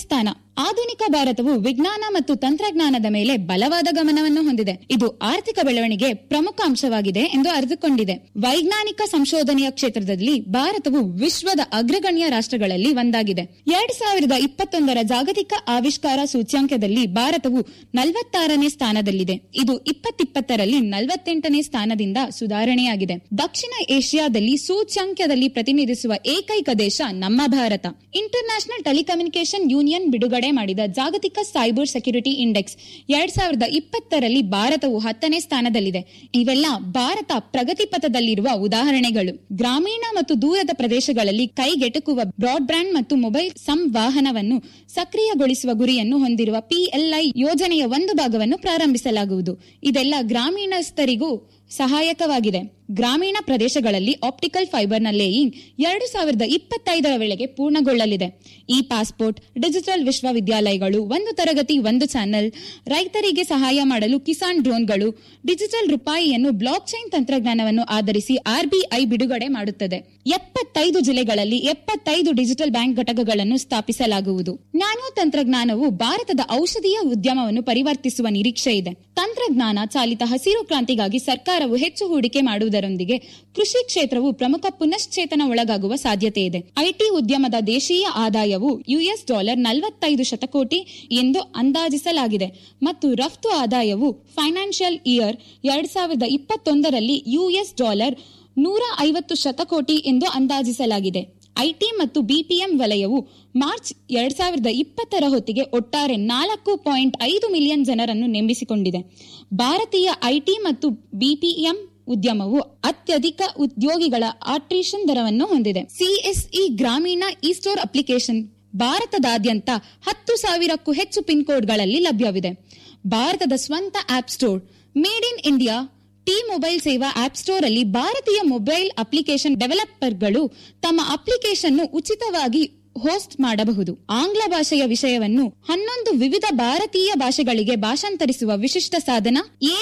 ಆಧುನಿಕ ಭಾರತವು ವಿಜ್ಞಾನ ಮತ್ತು ತಂತ್ರಜ್ಞಾನದ ಮೇಲೆ ಬಲವಾದ ಗಮನವನ್ನು ಹೊಂದಿದೆ ಇದು ಆರ್ಥಿಕ ಬೆಳವಣಿಗೆ ಪ್ರಮುಖ ಅಂಶವಾಗಿದೆ ಎಂದು ಅರಿತುಕೊಂಡಿದೆ ವೈಜ್ಞಾನಿಕ ಸಂಶೋಧನೆಯ ಕ್ಷೇತ್ರದಲ್ಲಿ ಭಾರತವು ವಿಶ್ವದ ಅಗ್ರಗಣ್ಯ ರಾಷ್ಟ್ರಗಳಲ್ಲಿ ಒಂದಾಗಿದೆ ಎರಡ್ ಸಾವಿರದ ಇಪ್ಪತ್ತೊಂದರ ಜಾಗತಿಕ ಆವಿಷ್ಕಾರ ಸೂಚ್ಯಾಂಕದಲ್ಲಿ ಭಾರತವು ನಲವತ್ತಾರನೇ ಸ್ಥಾನದಲ್ಲಿದೆ ಇದು ಇಪ್ಪತ್ತಿಪ್ಪತ್ತರಲ್ಲಿ ನಲವತ್ತೆಂಟನೇ ಸ್ಥಾನದಿಂದ ಸುಧಾರಣೆಯಾಗಿದೆ ದಕ್ಷಿಣ ಏಷ್ಯಾದಲ್ಲಿ ಸೂಚ್ಯಂಕದಲ್ಲಿ ಪ್ರತಿನಿಧಿಸುವ ಏಕೈಕ ದೇಶ ನಮ್ಮ ಭಾರತ ಇಂಟರ್ನ್ಯಾಷನಲ್ ಟೆಲಿಕಮ್ಯುನಿಕೇಶನ್ ಯೂನಿಯನ್ ಬಿಡುಗಡೆ ಮಾಡಿದ ಜಾಗತಿಕ ಸೈಬರ್ ಸೆಕ್ಯುರಿಟಿ ಇಂಡೆಕ್ಸ್ ಎರಡ್ ಸಾವಿರದ ಇಪ್ಪತ್ತರಲ್ಲಿ ಭಾರತವು ಹತ್ತನೇ ಸ್ಥಾನದಲ್ಲಿದೆ ಇವೆಲ್ಲ ಭಾರತ ಪ್ರಗತಿ ಪಥದಲ್ಲಿರುವ ಉದಾಹರಣೆಗಳು ಗ್ರಾಮೀಣ ಮತ್ತು ದೂರದ ಪ್ರದೇಶಗಳಲ್ಲಿ ಕೈಗೆಟುಕುವ ಬ್ರಾಡ್ಬ್ಯಾಂಡ್ ಮತ್ತು ಮೊಬೈಲ್ ಸಂವಹನವನ್ನು ಸಕ್ರಿಯಗೊಳಿಸುವ ಗುರಿಯನ್ನು ಹೊಂದಿರುವ ಪಿಎಲ್ಐ ಯೋಜನೆಯ ಒಂದು ಭಾಗವನ್ನು ಪ್ರಾರಂಭಿಸಲಾಗುವುದು ಇದೆಲ್ಲ ಗ್ರಾಮೀಣಸ್ಥರಿಗೂ ಸಹಾಯಕವಾಗಿದೆ ಗ್ರಾಮೀಣ ಪ್ರದೇಶಗಳಲ್ಲಿ ಆಪ್ಟಿಕಲ್ ಫೈಬರ್ನ ಲೇಯಿಂಗ್ ಎರಡು ಸಾವಿರದ ಇಪ್ಪತ್ತೈದರ ವೇಳೆಗೆ ಪೂರ್ಣಗೊಳ್ಳಲಿದೆ ಈ ಪಾಸ್ಪೋರ್ಟ್ ಡಿಜಿಟಲ್ ವಿಶ್ವವಿದ್ಯಾಲಯಗಳು ಒಂದು ತರಗತಿ ಒಂದು ಚಾನೆಲ್ ರೈತರಿಗೆ ಸಹಾಯ ಮಾಡಲು ಕಿಸಾನ್ ಡ್ರೋನ್ಗಳು ಡಿಜಿಟಲ್ ರೂಪಾಯಿಯನ್ನು ಬ್ಲಾಕ್ ಚೈನ್ ತಂತ್ರಜ್ಞಾನವನ್ನು ಆಧರಿಸಿ ಆರ್ಬಿಐ ಬಿಡುಗಡೆ ಮಾಡುತ್ತದೆ ಎಪ್ಪತ್ತೈದು ಜಿಲ್ಲೆಗಳಲ್ಲಿ ಎಪ್ಪತ್ತೈದು ಡಿಜಿಟಲ್ ಬ್ಯಾಂಕ್ ಘಟಕಗಳನ್ನು ಸ್ಥಾಪಿಸಲಾಗುವುದು ನ್ಯಾನೋ ತಂತ್ರಜ್ಞಾನವು ಭಾರತದ ಔಷಧೀಯ ಉದ್ಯಮವನ್ನು ಪರಿವರ್ತಿಸುವ ನಿರೀಕ್ಷೆ ಇದೆ ತಂತ್ರಜ್ಞಾನ ಚಾಲಿತ ಹಸಿರು ಕ್ರಾಂತಿಗಾಗಿ ಸರ್ಕಾರವು ಹೆಚ್ಚು ಹೂಡಿಕೆ ಮಾಡುವುದರೊಂದಿಗೆ ಕೃಷಿ ಕ್ಷೇತ್ರವು ಪ್ರಮುಖ ಪುನಶ್ಚೇತನ ಒಳಗಾಗುವ ಸಾಧ್ಯತೆ ಇದೆ ಐಟಿ ಉದ್ಯಮದ ದೇಶೀಯ ಆದಾಯವು ಯುಎಸ್ ಡಾಲರ್ ನಲವತ್ತೈದು ಶತಕೋಟಿ ಎಂದು ಅಂದಾಜಿಸಲಾಗಿದೆ ಮತ್ತು ರಫ್ತು ಆದಾಯವು ಫೈನಾನ್ಷಿಯಲ್ ಇಯರ್ ಎರಡ್ ಸಾವಿರದ ಇಪ್ಪತ್ತೊಂದರಲ್ಲಿ ಯುಎಸ್ ಡಾಲರ್ ನೂರ ಐವತ್ತು ಶತಕೋಟಿ ಎಂದು ಅಂದಾಜಿಸಲಾಗಿದೆ ಐಟಿ ಮತ್ತು ಬಿಪಿಎಂ ವಲಯವು ಮಾರ್ಚ್ ಎರಡ್ ಸಾವಿರದ ಇಪ್ಪತ್ತರ ಹೊತ್ತಿಗೆ ಒಟ್ಟಾರೆ ನಾಲ್ಕು ಪಾಯಿಂಟ್ ಐದು ಮಿಲಿಯನ್ ಜನರನ್ನು ನೇಮಿಸಿಕೊಂಡಿದೆ ಭಾರತೀಯ ಐಟಿ ಮತ್ತು ಬಿಪಿಎಂ ಉದ್ಯಮವು ಅತ್ಯಧಿಕ ಉದ್ಯೋಗಿಗಳ ಆಟ್ರಿಷನ್ ದರವನ್ನು ಹೊಂದಿದೆ ಸಿಎಸ್ಇ ಗ್ರಾಮೀಣ ಇ ಸ್ಟೋರ್ ಅಪ್ಲಿಕೇಶನ್ ಭಾರತದಾದ್ಯಂತ ಹತ್ತು ಸಾವಿರಕ್ಕೂ ಹೆಚ್ಚು ಪಿನ್ ಕೋಡ್ಗಳಲ್ಲಿ ಲಭ್ಯವಿದೆ ಭಾರತದ ಸ್ವಂತ app store made in India ಟಿ ಮೊಬೈಲ್ ಸೇವಾ ಆಪ್ ಸ್ಟೋರ್ ಅಲ್ಲಿ ಭಾರತೀಯ ಮೊಬೈಲ್ ಅಪ್ಲಿಕೇಶನ್ ಡೆವಲಪರ್ಗಳು ತಮ್ಮ ಅಪ್ಲಿಕೇಶನ್ ಉಚಿತವಾಗಿ ಹೋಸ್ಟ್ ಮಾಡಬಹುದು ಆಂಗ್ಲ ಭಾಷೆಯ ವಿಷಯವನ್ನು ಹನ್ನೊಂದು ವಿವಿಧ ಭಾರತೀಯ ಭಾಷೆಗಳಿಗೆ ಭಾಷಾಂತರಿಸುವ ವಿಶಿಷ್ಟ ಸಾಧನ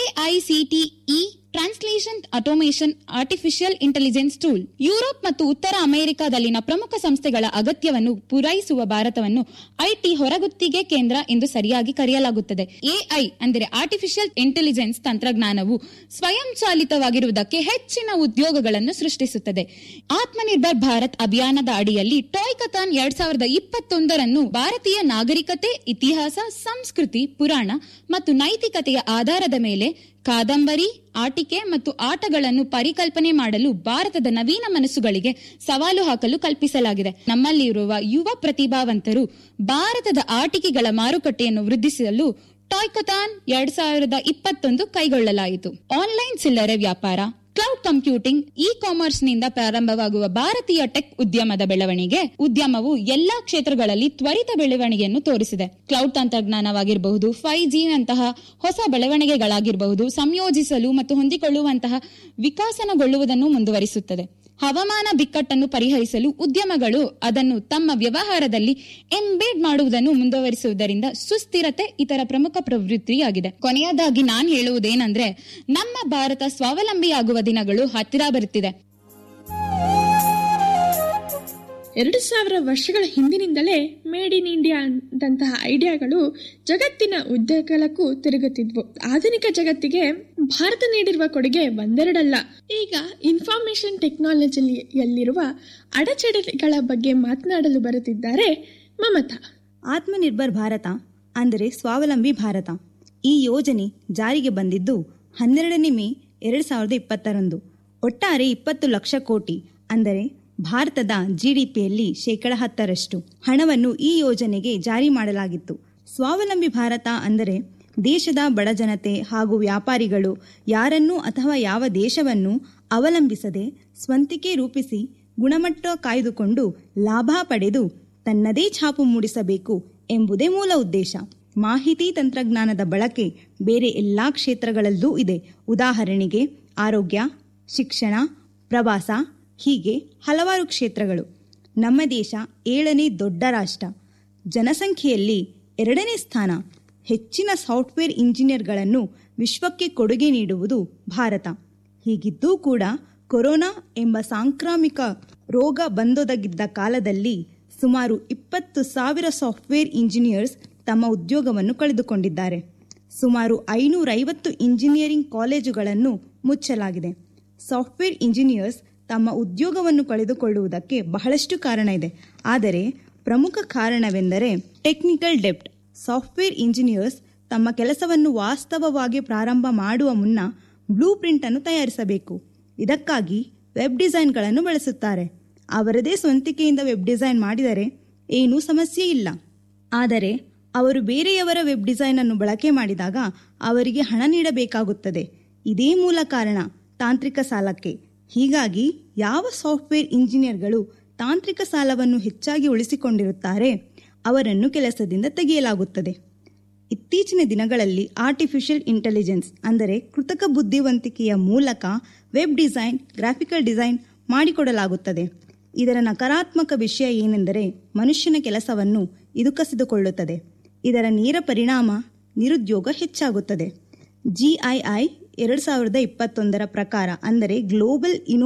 AICTE translation automation artificial intelligence tool Europe ಮತ್ತು ಉತ್ತರ ಅಮೆರಿಕಾದಲ್ಲಿನ ಪ್ರಮುಖ ಸಂಸ್ಥೆಗಳ ಅಗತ್ಯವನ್ನು ಪೂರೈಸುವ ಭಾರತವನ್ನು ಐಟಿ ಹೊರಗುತ್ತಿಗೆ ಕೇಂದ್ರ ಎಂದು ಸರಿಯಾಗಿ ಕರೆಯಲಾಗುತ್ತದೆ ಎಐ ಅಂದರೆ ಆರ್ಟಿಫಿಷಿಯಲ್ ಇಂಟೆಲಿಜೆನ್ಸ್ ತಂತ್ರಜ್ಞಾನವು ಸ್ವಯಂಚಾಲಿತವಾಗಿರುವುದಕ್ಕೆ ಹೆಚ್ಚಿನ ಉದ್ಯೋಗಗಳನ್ನು ಸೃಷ್ಟಿಸುತ್ತದೆ ಆತ್ಮನಿರ್ಭರ್ ಭಾರತ್ ಅಭಿಯಾನದ ಅಡಿಯಲ್ಲಿ ಟಾಯ್ ಕಥಾನ್ ಎರಡ್ ಸಾವಿರದ ಇಪ್ಪತ್ತೊಂದರನ್ನು ಭಾರತೀಯ ನಾಗರಿಕತೆ ಇತಿಹಾಸ ಸಂಸ್ಕೃತಿ ಪುರಾಣ ಮತ್ತು ನೈತಿಕತೆಯ ಆಧಾರದ ಮೇಲೆ ಕಾದಂಬರಿ ಆಟಿಕೆ ಮತ್ತು ಆಟಗಳನ್ನು ಪರಿಕಲ್ಪನೆ ಮಾಡಲು ಭಾರತದ ನವೀನ ಮನಸ್ಸುಗಳಿಗೆ ಸವಾಲು ಹಾಕಲು ಕಲ್ಪಿಸಲಾಗಿದೆ ನಮ್ಮಲ್ಲಿರುವ ಯುವ ಪ್ರತಿಭಾವಂತರು ಭಾರತದ ಆಟಿಕೆಗಳ ಮಾರುಕಟ್ಟೆಯನ್ನು ವೃದ್ಧಿಸಲು ಟಾಯ್ಕೊಥಾನ್ ಎರಡ್ ಸಾವಿರದ ಇಪ್ಪತ್ತೊಂದು ಕೈಗೊಳ್ಳಲಾಯಿತು ಆನ್ಲೈನ್ ಚಿಲ್ಲರೆ ವ್ಯಾಪಾರ ಕ್ಲೌಡ್ ಕಂಪ್ಯೂಟಿಂಗ್ ಇ ಕಾಮರ್ಸ್ ನಿಂದ ಪ್ರಾರಂಭವಾಗುವ ಭಾರತೀಯ ಟೆಕ್ ಉದ್ಯಮದ ಬೆಳವಣಿಗೆ ಉದ್ಯಮವು ಎಲ್ಲಾ ಕ್ಷೇತ್ರಗಳಲ್ಲಿ ತ್ವರಿತ ಬೆಳವಣಿಗೆಯನ್ನು ತೋರಿಸಿದೆ ಕ್ಲೌಡ್ ತಂತ್ರಜ್ಞಾನವಾಗಿರಬಹುದು ಫೈವ್ ಜಿ ನಂತಹ ಹೊಸ ಬೆಳವಣಿಗೆಗಳಾಗಿರಬಹುದು ಸಂಯೋಜಿಸಲು ಮತ್ತು ಹೊಂದಿಕೊಳ್ಳುವಂತಹ ವಿಕಾಸನಗೊಳ್ಳುವುದನ್ನು ಮುಂದುವರಿಸುತ್ತದೆ ಹವಾಮಾನ ಬಿಕ್ಕಟ್ಟನ್ನು ಪರಿಹರಿಸಲು ಉದ್ಯಮಗಳು ಅದನ್ನು ತಮ್ಮ ವ್ಯವಹಾರದಲ್ಲಿ ಎಂಬೇಡ್ ಮಾಡುವುದನ್ನು ಮುಂದುವರಿಸುವುದರಿಂದ ಸುಸ್ಥಿರತೆ ಇತರ ಪ್ರಮುಖ ಪ್ರವೃತ್ತಿಯಾಗಿದೆ ಕೊನೆಯದಾಗಿ ನಾನ್ ಹೇಳುವುದೇನೆಂದ್ರೆ ನಮ್ಮ ಭಾರತ ಸ್ವಾವಲಂಬಿಯಾಗುವ ದಿನಗಳು ಹತ್ತಿರ ಬರುತ್ತಿದೆ ಎರಡು ಸಾವಿರ ವರ್ಷಗಳ ಹಿಂದಿನಿಂದಲೇ ಮೇಡ್ ಇನ್ ಇಂಡಿಯಾ ದಂತಹ ಐಡಿಯಾಗಳು ಜಗತ್ತಿನ ಉದ್ಯೋಗಕ್ಕೂ ತಿರುಗುತ್ತಿದ್ವು ಆಧುನಿಕ ಜಗತ್ತಿಗೆ ಭಾರತ ನೀಡಿರುವ ಕೊಡುಗೆ ಒಂದೆರಡಲ್ಲ ಈಗ ಇನ್ಫಾರ್ಮೇಶನ್ ಟೆಕ್ನಾಲಜಿಯಲ್ಲಿರುವ ಅಡಚಣೆಗಳ ಬಗ್ಗೆ ಮಾತನಾಡಲು ಬರುತ್ತಿದ್ದಾರೆ ಮಮತಾ ಆತ್ಮನಿರ್ಭರ್ ಭಾರತ ಅಂದರೆ ಸ್ವಾವಲಂಬಿ ಭಾರತ ಈ ಯೋಜನೆ ಜಾರಿಗೆ ಬಂದಿದ್ದು ಹನ್ನೆರಡನೇ ಮೇ ಎರಡು ಸಾವಿರದ ಇಪ್ಪತ್ತರಂದು ಒಟ್ಟಾರೆ ಇಪ್ಪತ್ತು ಲಕ್ಷ ಕೋಟಿ ಅಂದರೆ ಭಾರತದ ಜಿಡಿಪಿಯಲ್ಲಿ ಶೇಕಡ ಹತ್ತರಷ್ಟು ಹಣವನ್ನು ಈ ಯೋಜನೆಗೆ ಜಾರಿ ಮಾಡಲಾಗಿತ್ತು ಸ್ವಾವಲಂಬಿ ಭಾರತ ಅಂದರೆ ದೇಶದ ಬಡಜನತೆ ಹಾಗೂ ವ್ಯಾಪಾರಿಗಳು ಯಾರನ್ನೂ ಅಥವಾ ಯಾವ ದೇಶವನ್ನು ಅವಲಂಬಿಸದೆ ಸ್ವಂತಿಕೆ ರೂಪಿಸಿ ಗುಣಮಟ್ಟ ಕಾಯ್ದುಕೊಂಡು ಲಾಭ ಪಡೆದು ತನ್ನದೇ ಛಾಪು ಮೂಡಿಸಬೇಕು ಎಂಬುದೇ ಮೂಲ ಉದ್ದೇಶ ಮಾಹಿತಿ ತಂತ್ರಜ್ಞಾನದ ಬಳಕೆ ಬೇರೆ ಎಲ್ಲಾ ಕ್ಷೇತ್ರಗಳಲ್ಲೂ ಇದೆ ಉದಾಹರಣೆಗೆ ಆರೋಗ್ಯ ಶಿಕ್ಷಣ ಪ್ರವಾಸ ಹೀಗೆ ಹಲವಾರು ಕ್ಷೇತ್ರಗಳು ನಮ್ಮ ದೇಶ ಏಳನೇ ದೊಡ್ಡ ರಾಷ್ಟ್ರ ಜನಸಂಖ್ಯೆಯಲ್ಲಿ ಎರಡನೇ ಸ್ಥಾನ ಹೆಚ್ಚಿನ ಸಾಫ್ಟ್ವೇರ್ ಇಂಜಿನಿಯರ್ಗಳನ್ನು ವಿಶ್ವಕ್ಕೆ ಕೊಡುಗೆ ನೀಡುವುದು ಭಾರತ ಹೀಗಿದ್ದೂ ಕೂಡ ಕೊರೋನಾ ಎಂಬ ಸಾಂಕ್ರಾಮಿಕ ರೋಗ ಬಂದೊದಗಿದ್ದ ಕಾಲದಲ್ಲಿ ಸುಮಾರು ಇಪ್ಪತ್ತು ಸಾವಿರ ಸಾಫ್ಟ್ವೇರ್ ಇಂಜಿನಿಯರ್ಸ್ ತಮ್ಮ ಉದ್ಯೋಗವನ್ನು ಕಳೆದುಕೊಂಡಿದ್ದಾರೆ ಸುಮಾರು ಐನೂರೈವತ್ತು ಇಂಜಿನಿಯರಿಂಗ್ ಕಾಲೇಜುಗಳನ್ನು ಮುಚ್ಚಲಾಗಿದೆ ಸಾಫ್ಟ್ವೇರ್ ಇಂಜಿನಿಯರ್ಸ್ ತಮ್ಮ ಉದ್ಯೋಗವನ್ನು ಕಳೆದುಕೊಳ್ಳುವುದಕ್ಕೆ ಬಹಳಷ್ಟು ಕಾರಣ ಇದೆ ಆದರೆ ಪ್ರಮುಖ ಕಾರಣವೆಂದರೆ ಟೆಕ್ನಿಕಲ್ ಡೆಪ್ಟ್ ಸಾಫ್ಟ್ವೇರ್ ಇಂಜಿನಿಯರ್ಸ್ ತಮ್ಮ ಕೆಲಸವನ್ನು ವಾಸ್ತವವಾಗಿ ಪ್ರಾರಂಭ ಮಾಡುವ ಮುನ್ನ ಬ್ಲೂ ಪ್ರಿಂಟ್ ಅನ್ನು ತಯಾರಿಸಬೇಕು ಇದಕ್ಕಾಗಿ ವೆಬ್ ಡಿಸೈನ್ಗಳನ್ನು ಬಳಸುತ್ತಾರೆ ಅವರದೇ ಸ್ವಂತಿಕೆಯಿಂದ ವೆಬ್ ಡಿಸೈನ್ ಮಾಡಿದರೆ ಏನೂ ಸಮಸ್ಯೆ ಇಲ್ಲ ಆದರೆ ಅವರು ಬೇರೆಯವರ ವೆಬ್ ಡಿಸೈನ್ ಅನ್ನು ಬಳಕೆ ಮಾಡಿದಾಗ ಅವರಿಗೆ ಹಣ ನೀಡಬೇಕಾಗುತ್ತದೆ ಇದೇ ಮೂಲ ಕಾರಣ ತಾಂತ್ರಿಕ ಸಾಲಕ್ಕೆ ಹೀಗಾಗಿ ಯಾವ ಸಾಫ್ಟ್ವೇರ್ ಇಂಜಿನಿಯರ್ಗಳು ತಾಂತ್ರಿಕ ಸಾಲವನ್ನು ಹೆಚ್ಚಾಗಿ ಉಳಿಸಿಕೊಂಡಿರುತ್ತಾರೆ ಅವರನ್ನು ಕೆಲಸದಿಂದ ತೆಗೆಯಲಾಗುತ್ತದೆ ಇತ್ತೀಚಿನ ದಿನಗಳಲ್ಲಿ ಆರ್ಟಿಫಿಷಿಯಲ್ ಇಂಟೆಲಿಜೆನ್ಸ್ ಅಂದರೆ ಕೃತಕ ಬುದ್ಧಿವಂತಿಕೆಯ ಮೂಲಕ ವೆಬ್ ಡಿಸೈನ್ ಗ್ರಾಫಿಕಲ್ ಡಿಸೈನ್ ಮಾಡಿಕೊಡಲಾಗುತ್ತದೆ ಇದರ ನಕಾರಾತ್ಮಕ ವಿಷಯ ಏನೆಂದರೆ ಮನುಷ್ಯನ ಕೆಲಸವನ್ನು ಇದು ಕಸಿದುಕೊಳ್ಳುತ್ತದೆ ಇದರ ನೇರ ಪರಿಣಾಮ ನಿರುದ್ಯೋಗ ಹೆಚ್ಚಾಗುತ್ತದೆ ಜಿಐಐ ಎರಡು ಸಾವಿರದ ಇಪ್ಪತ್ತೊಂದರ ಪ್ರಕಾರ ಅಂದರೆ ಗ್ಲೋಬಲ್ ಇನೋ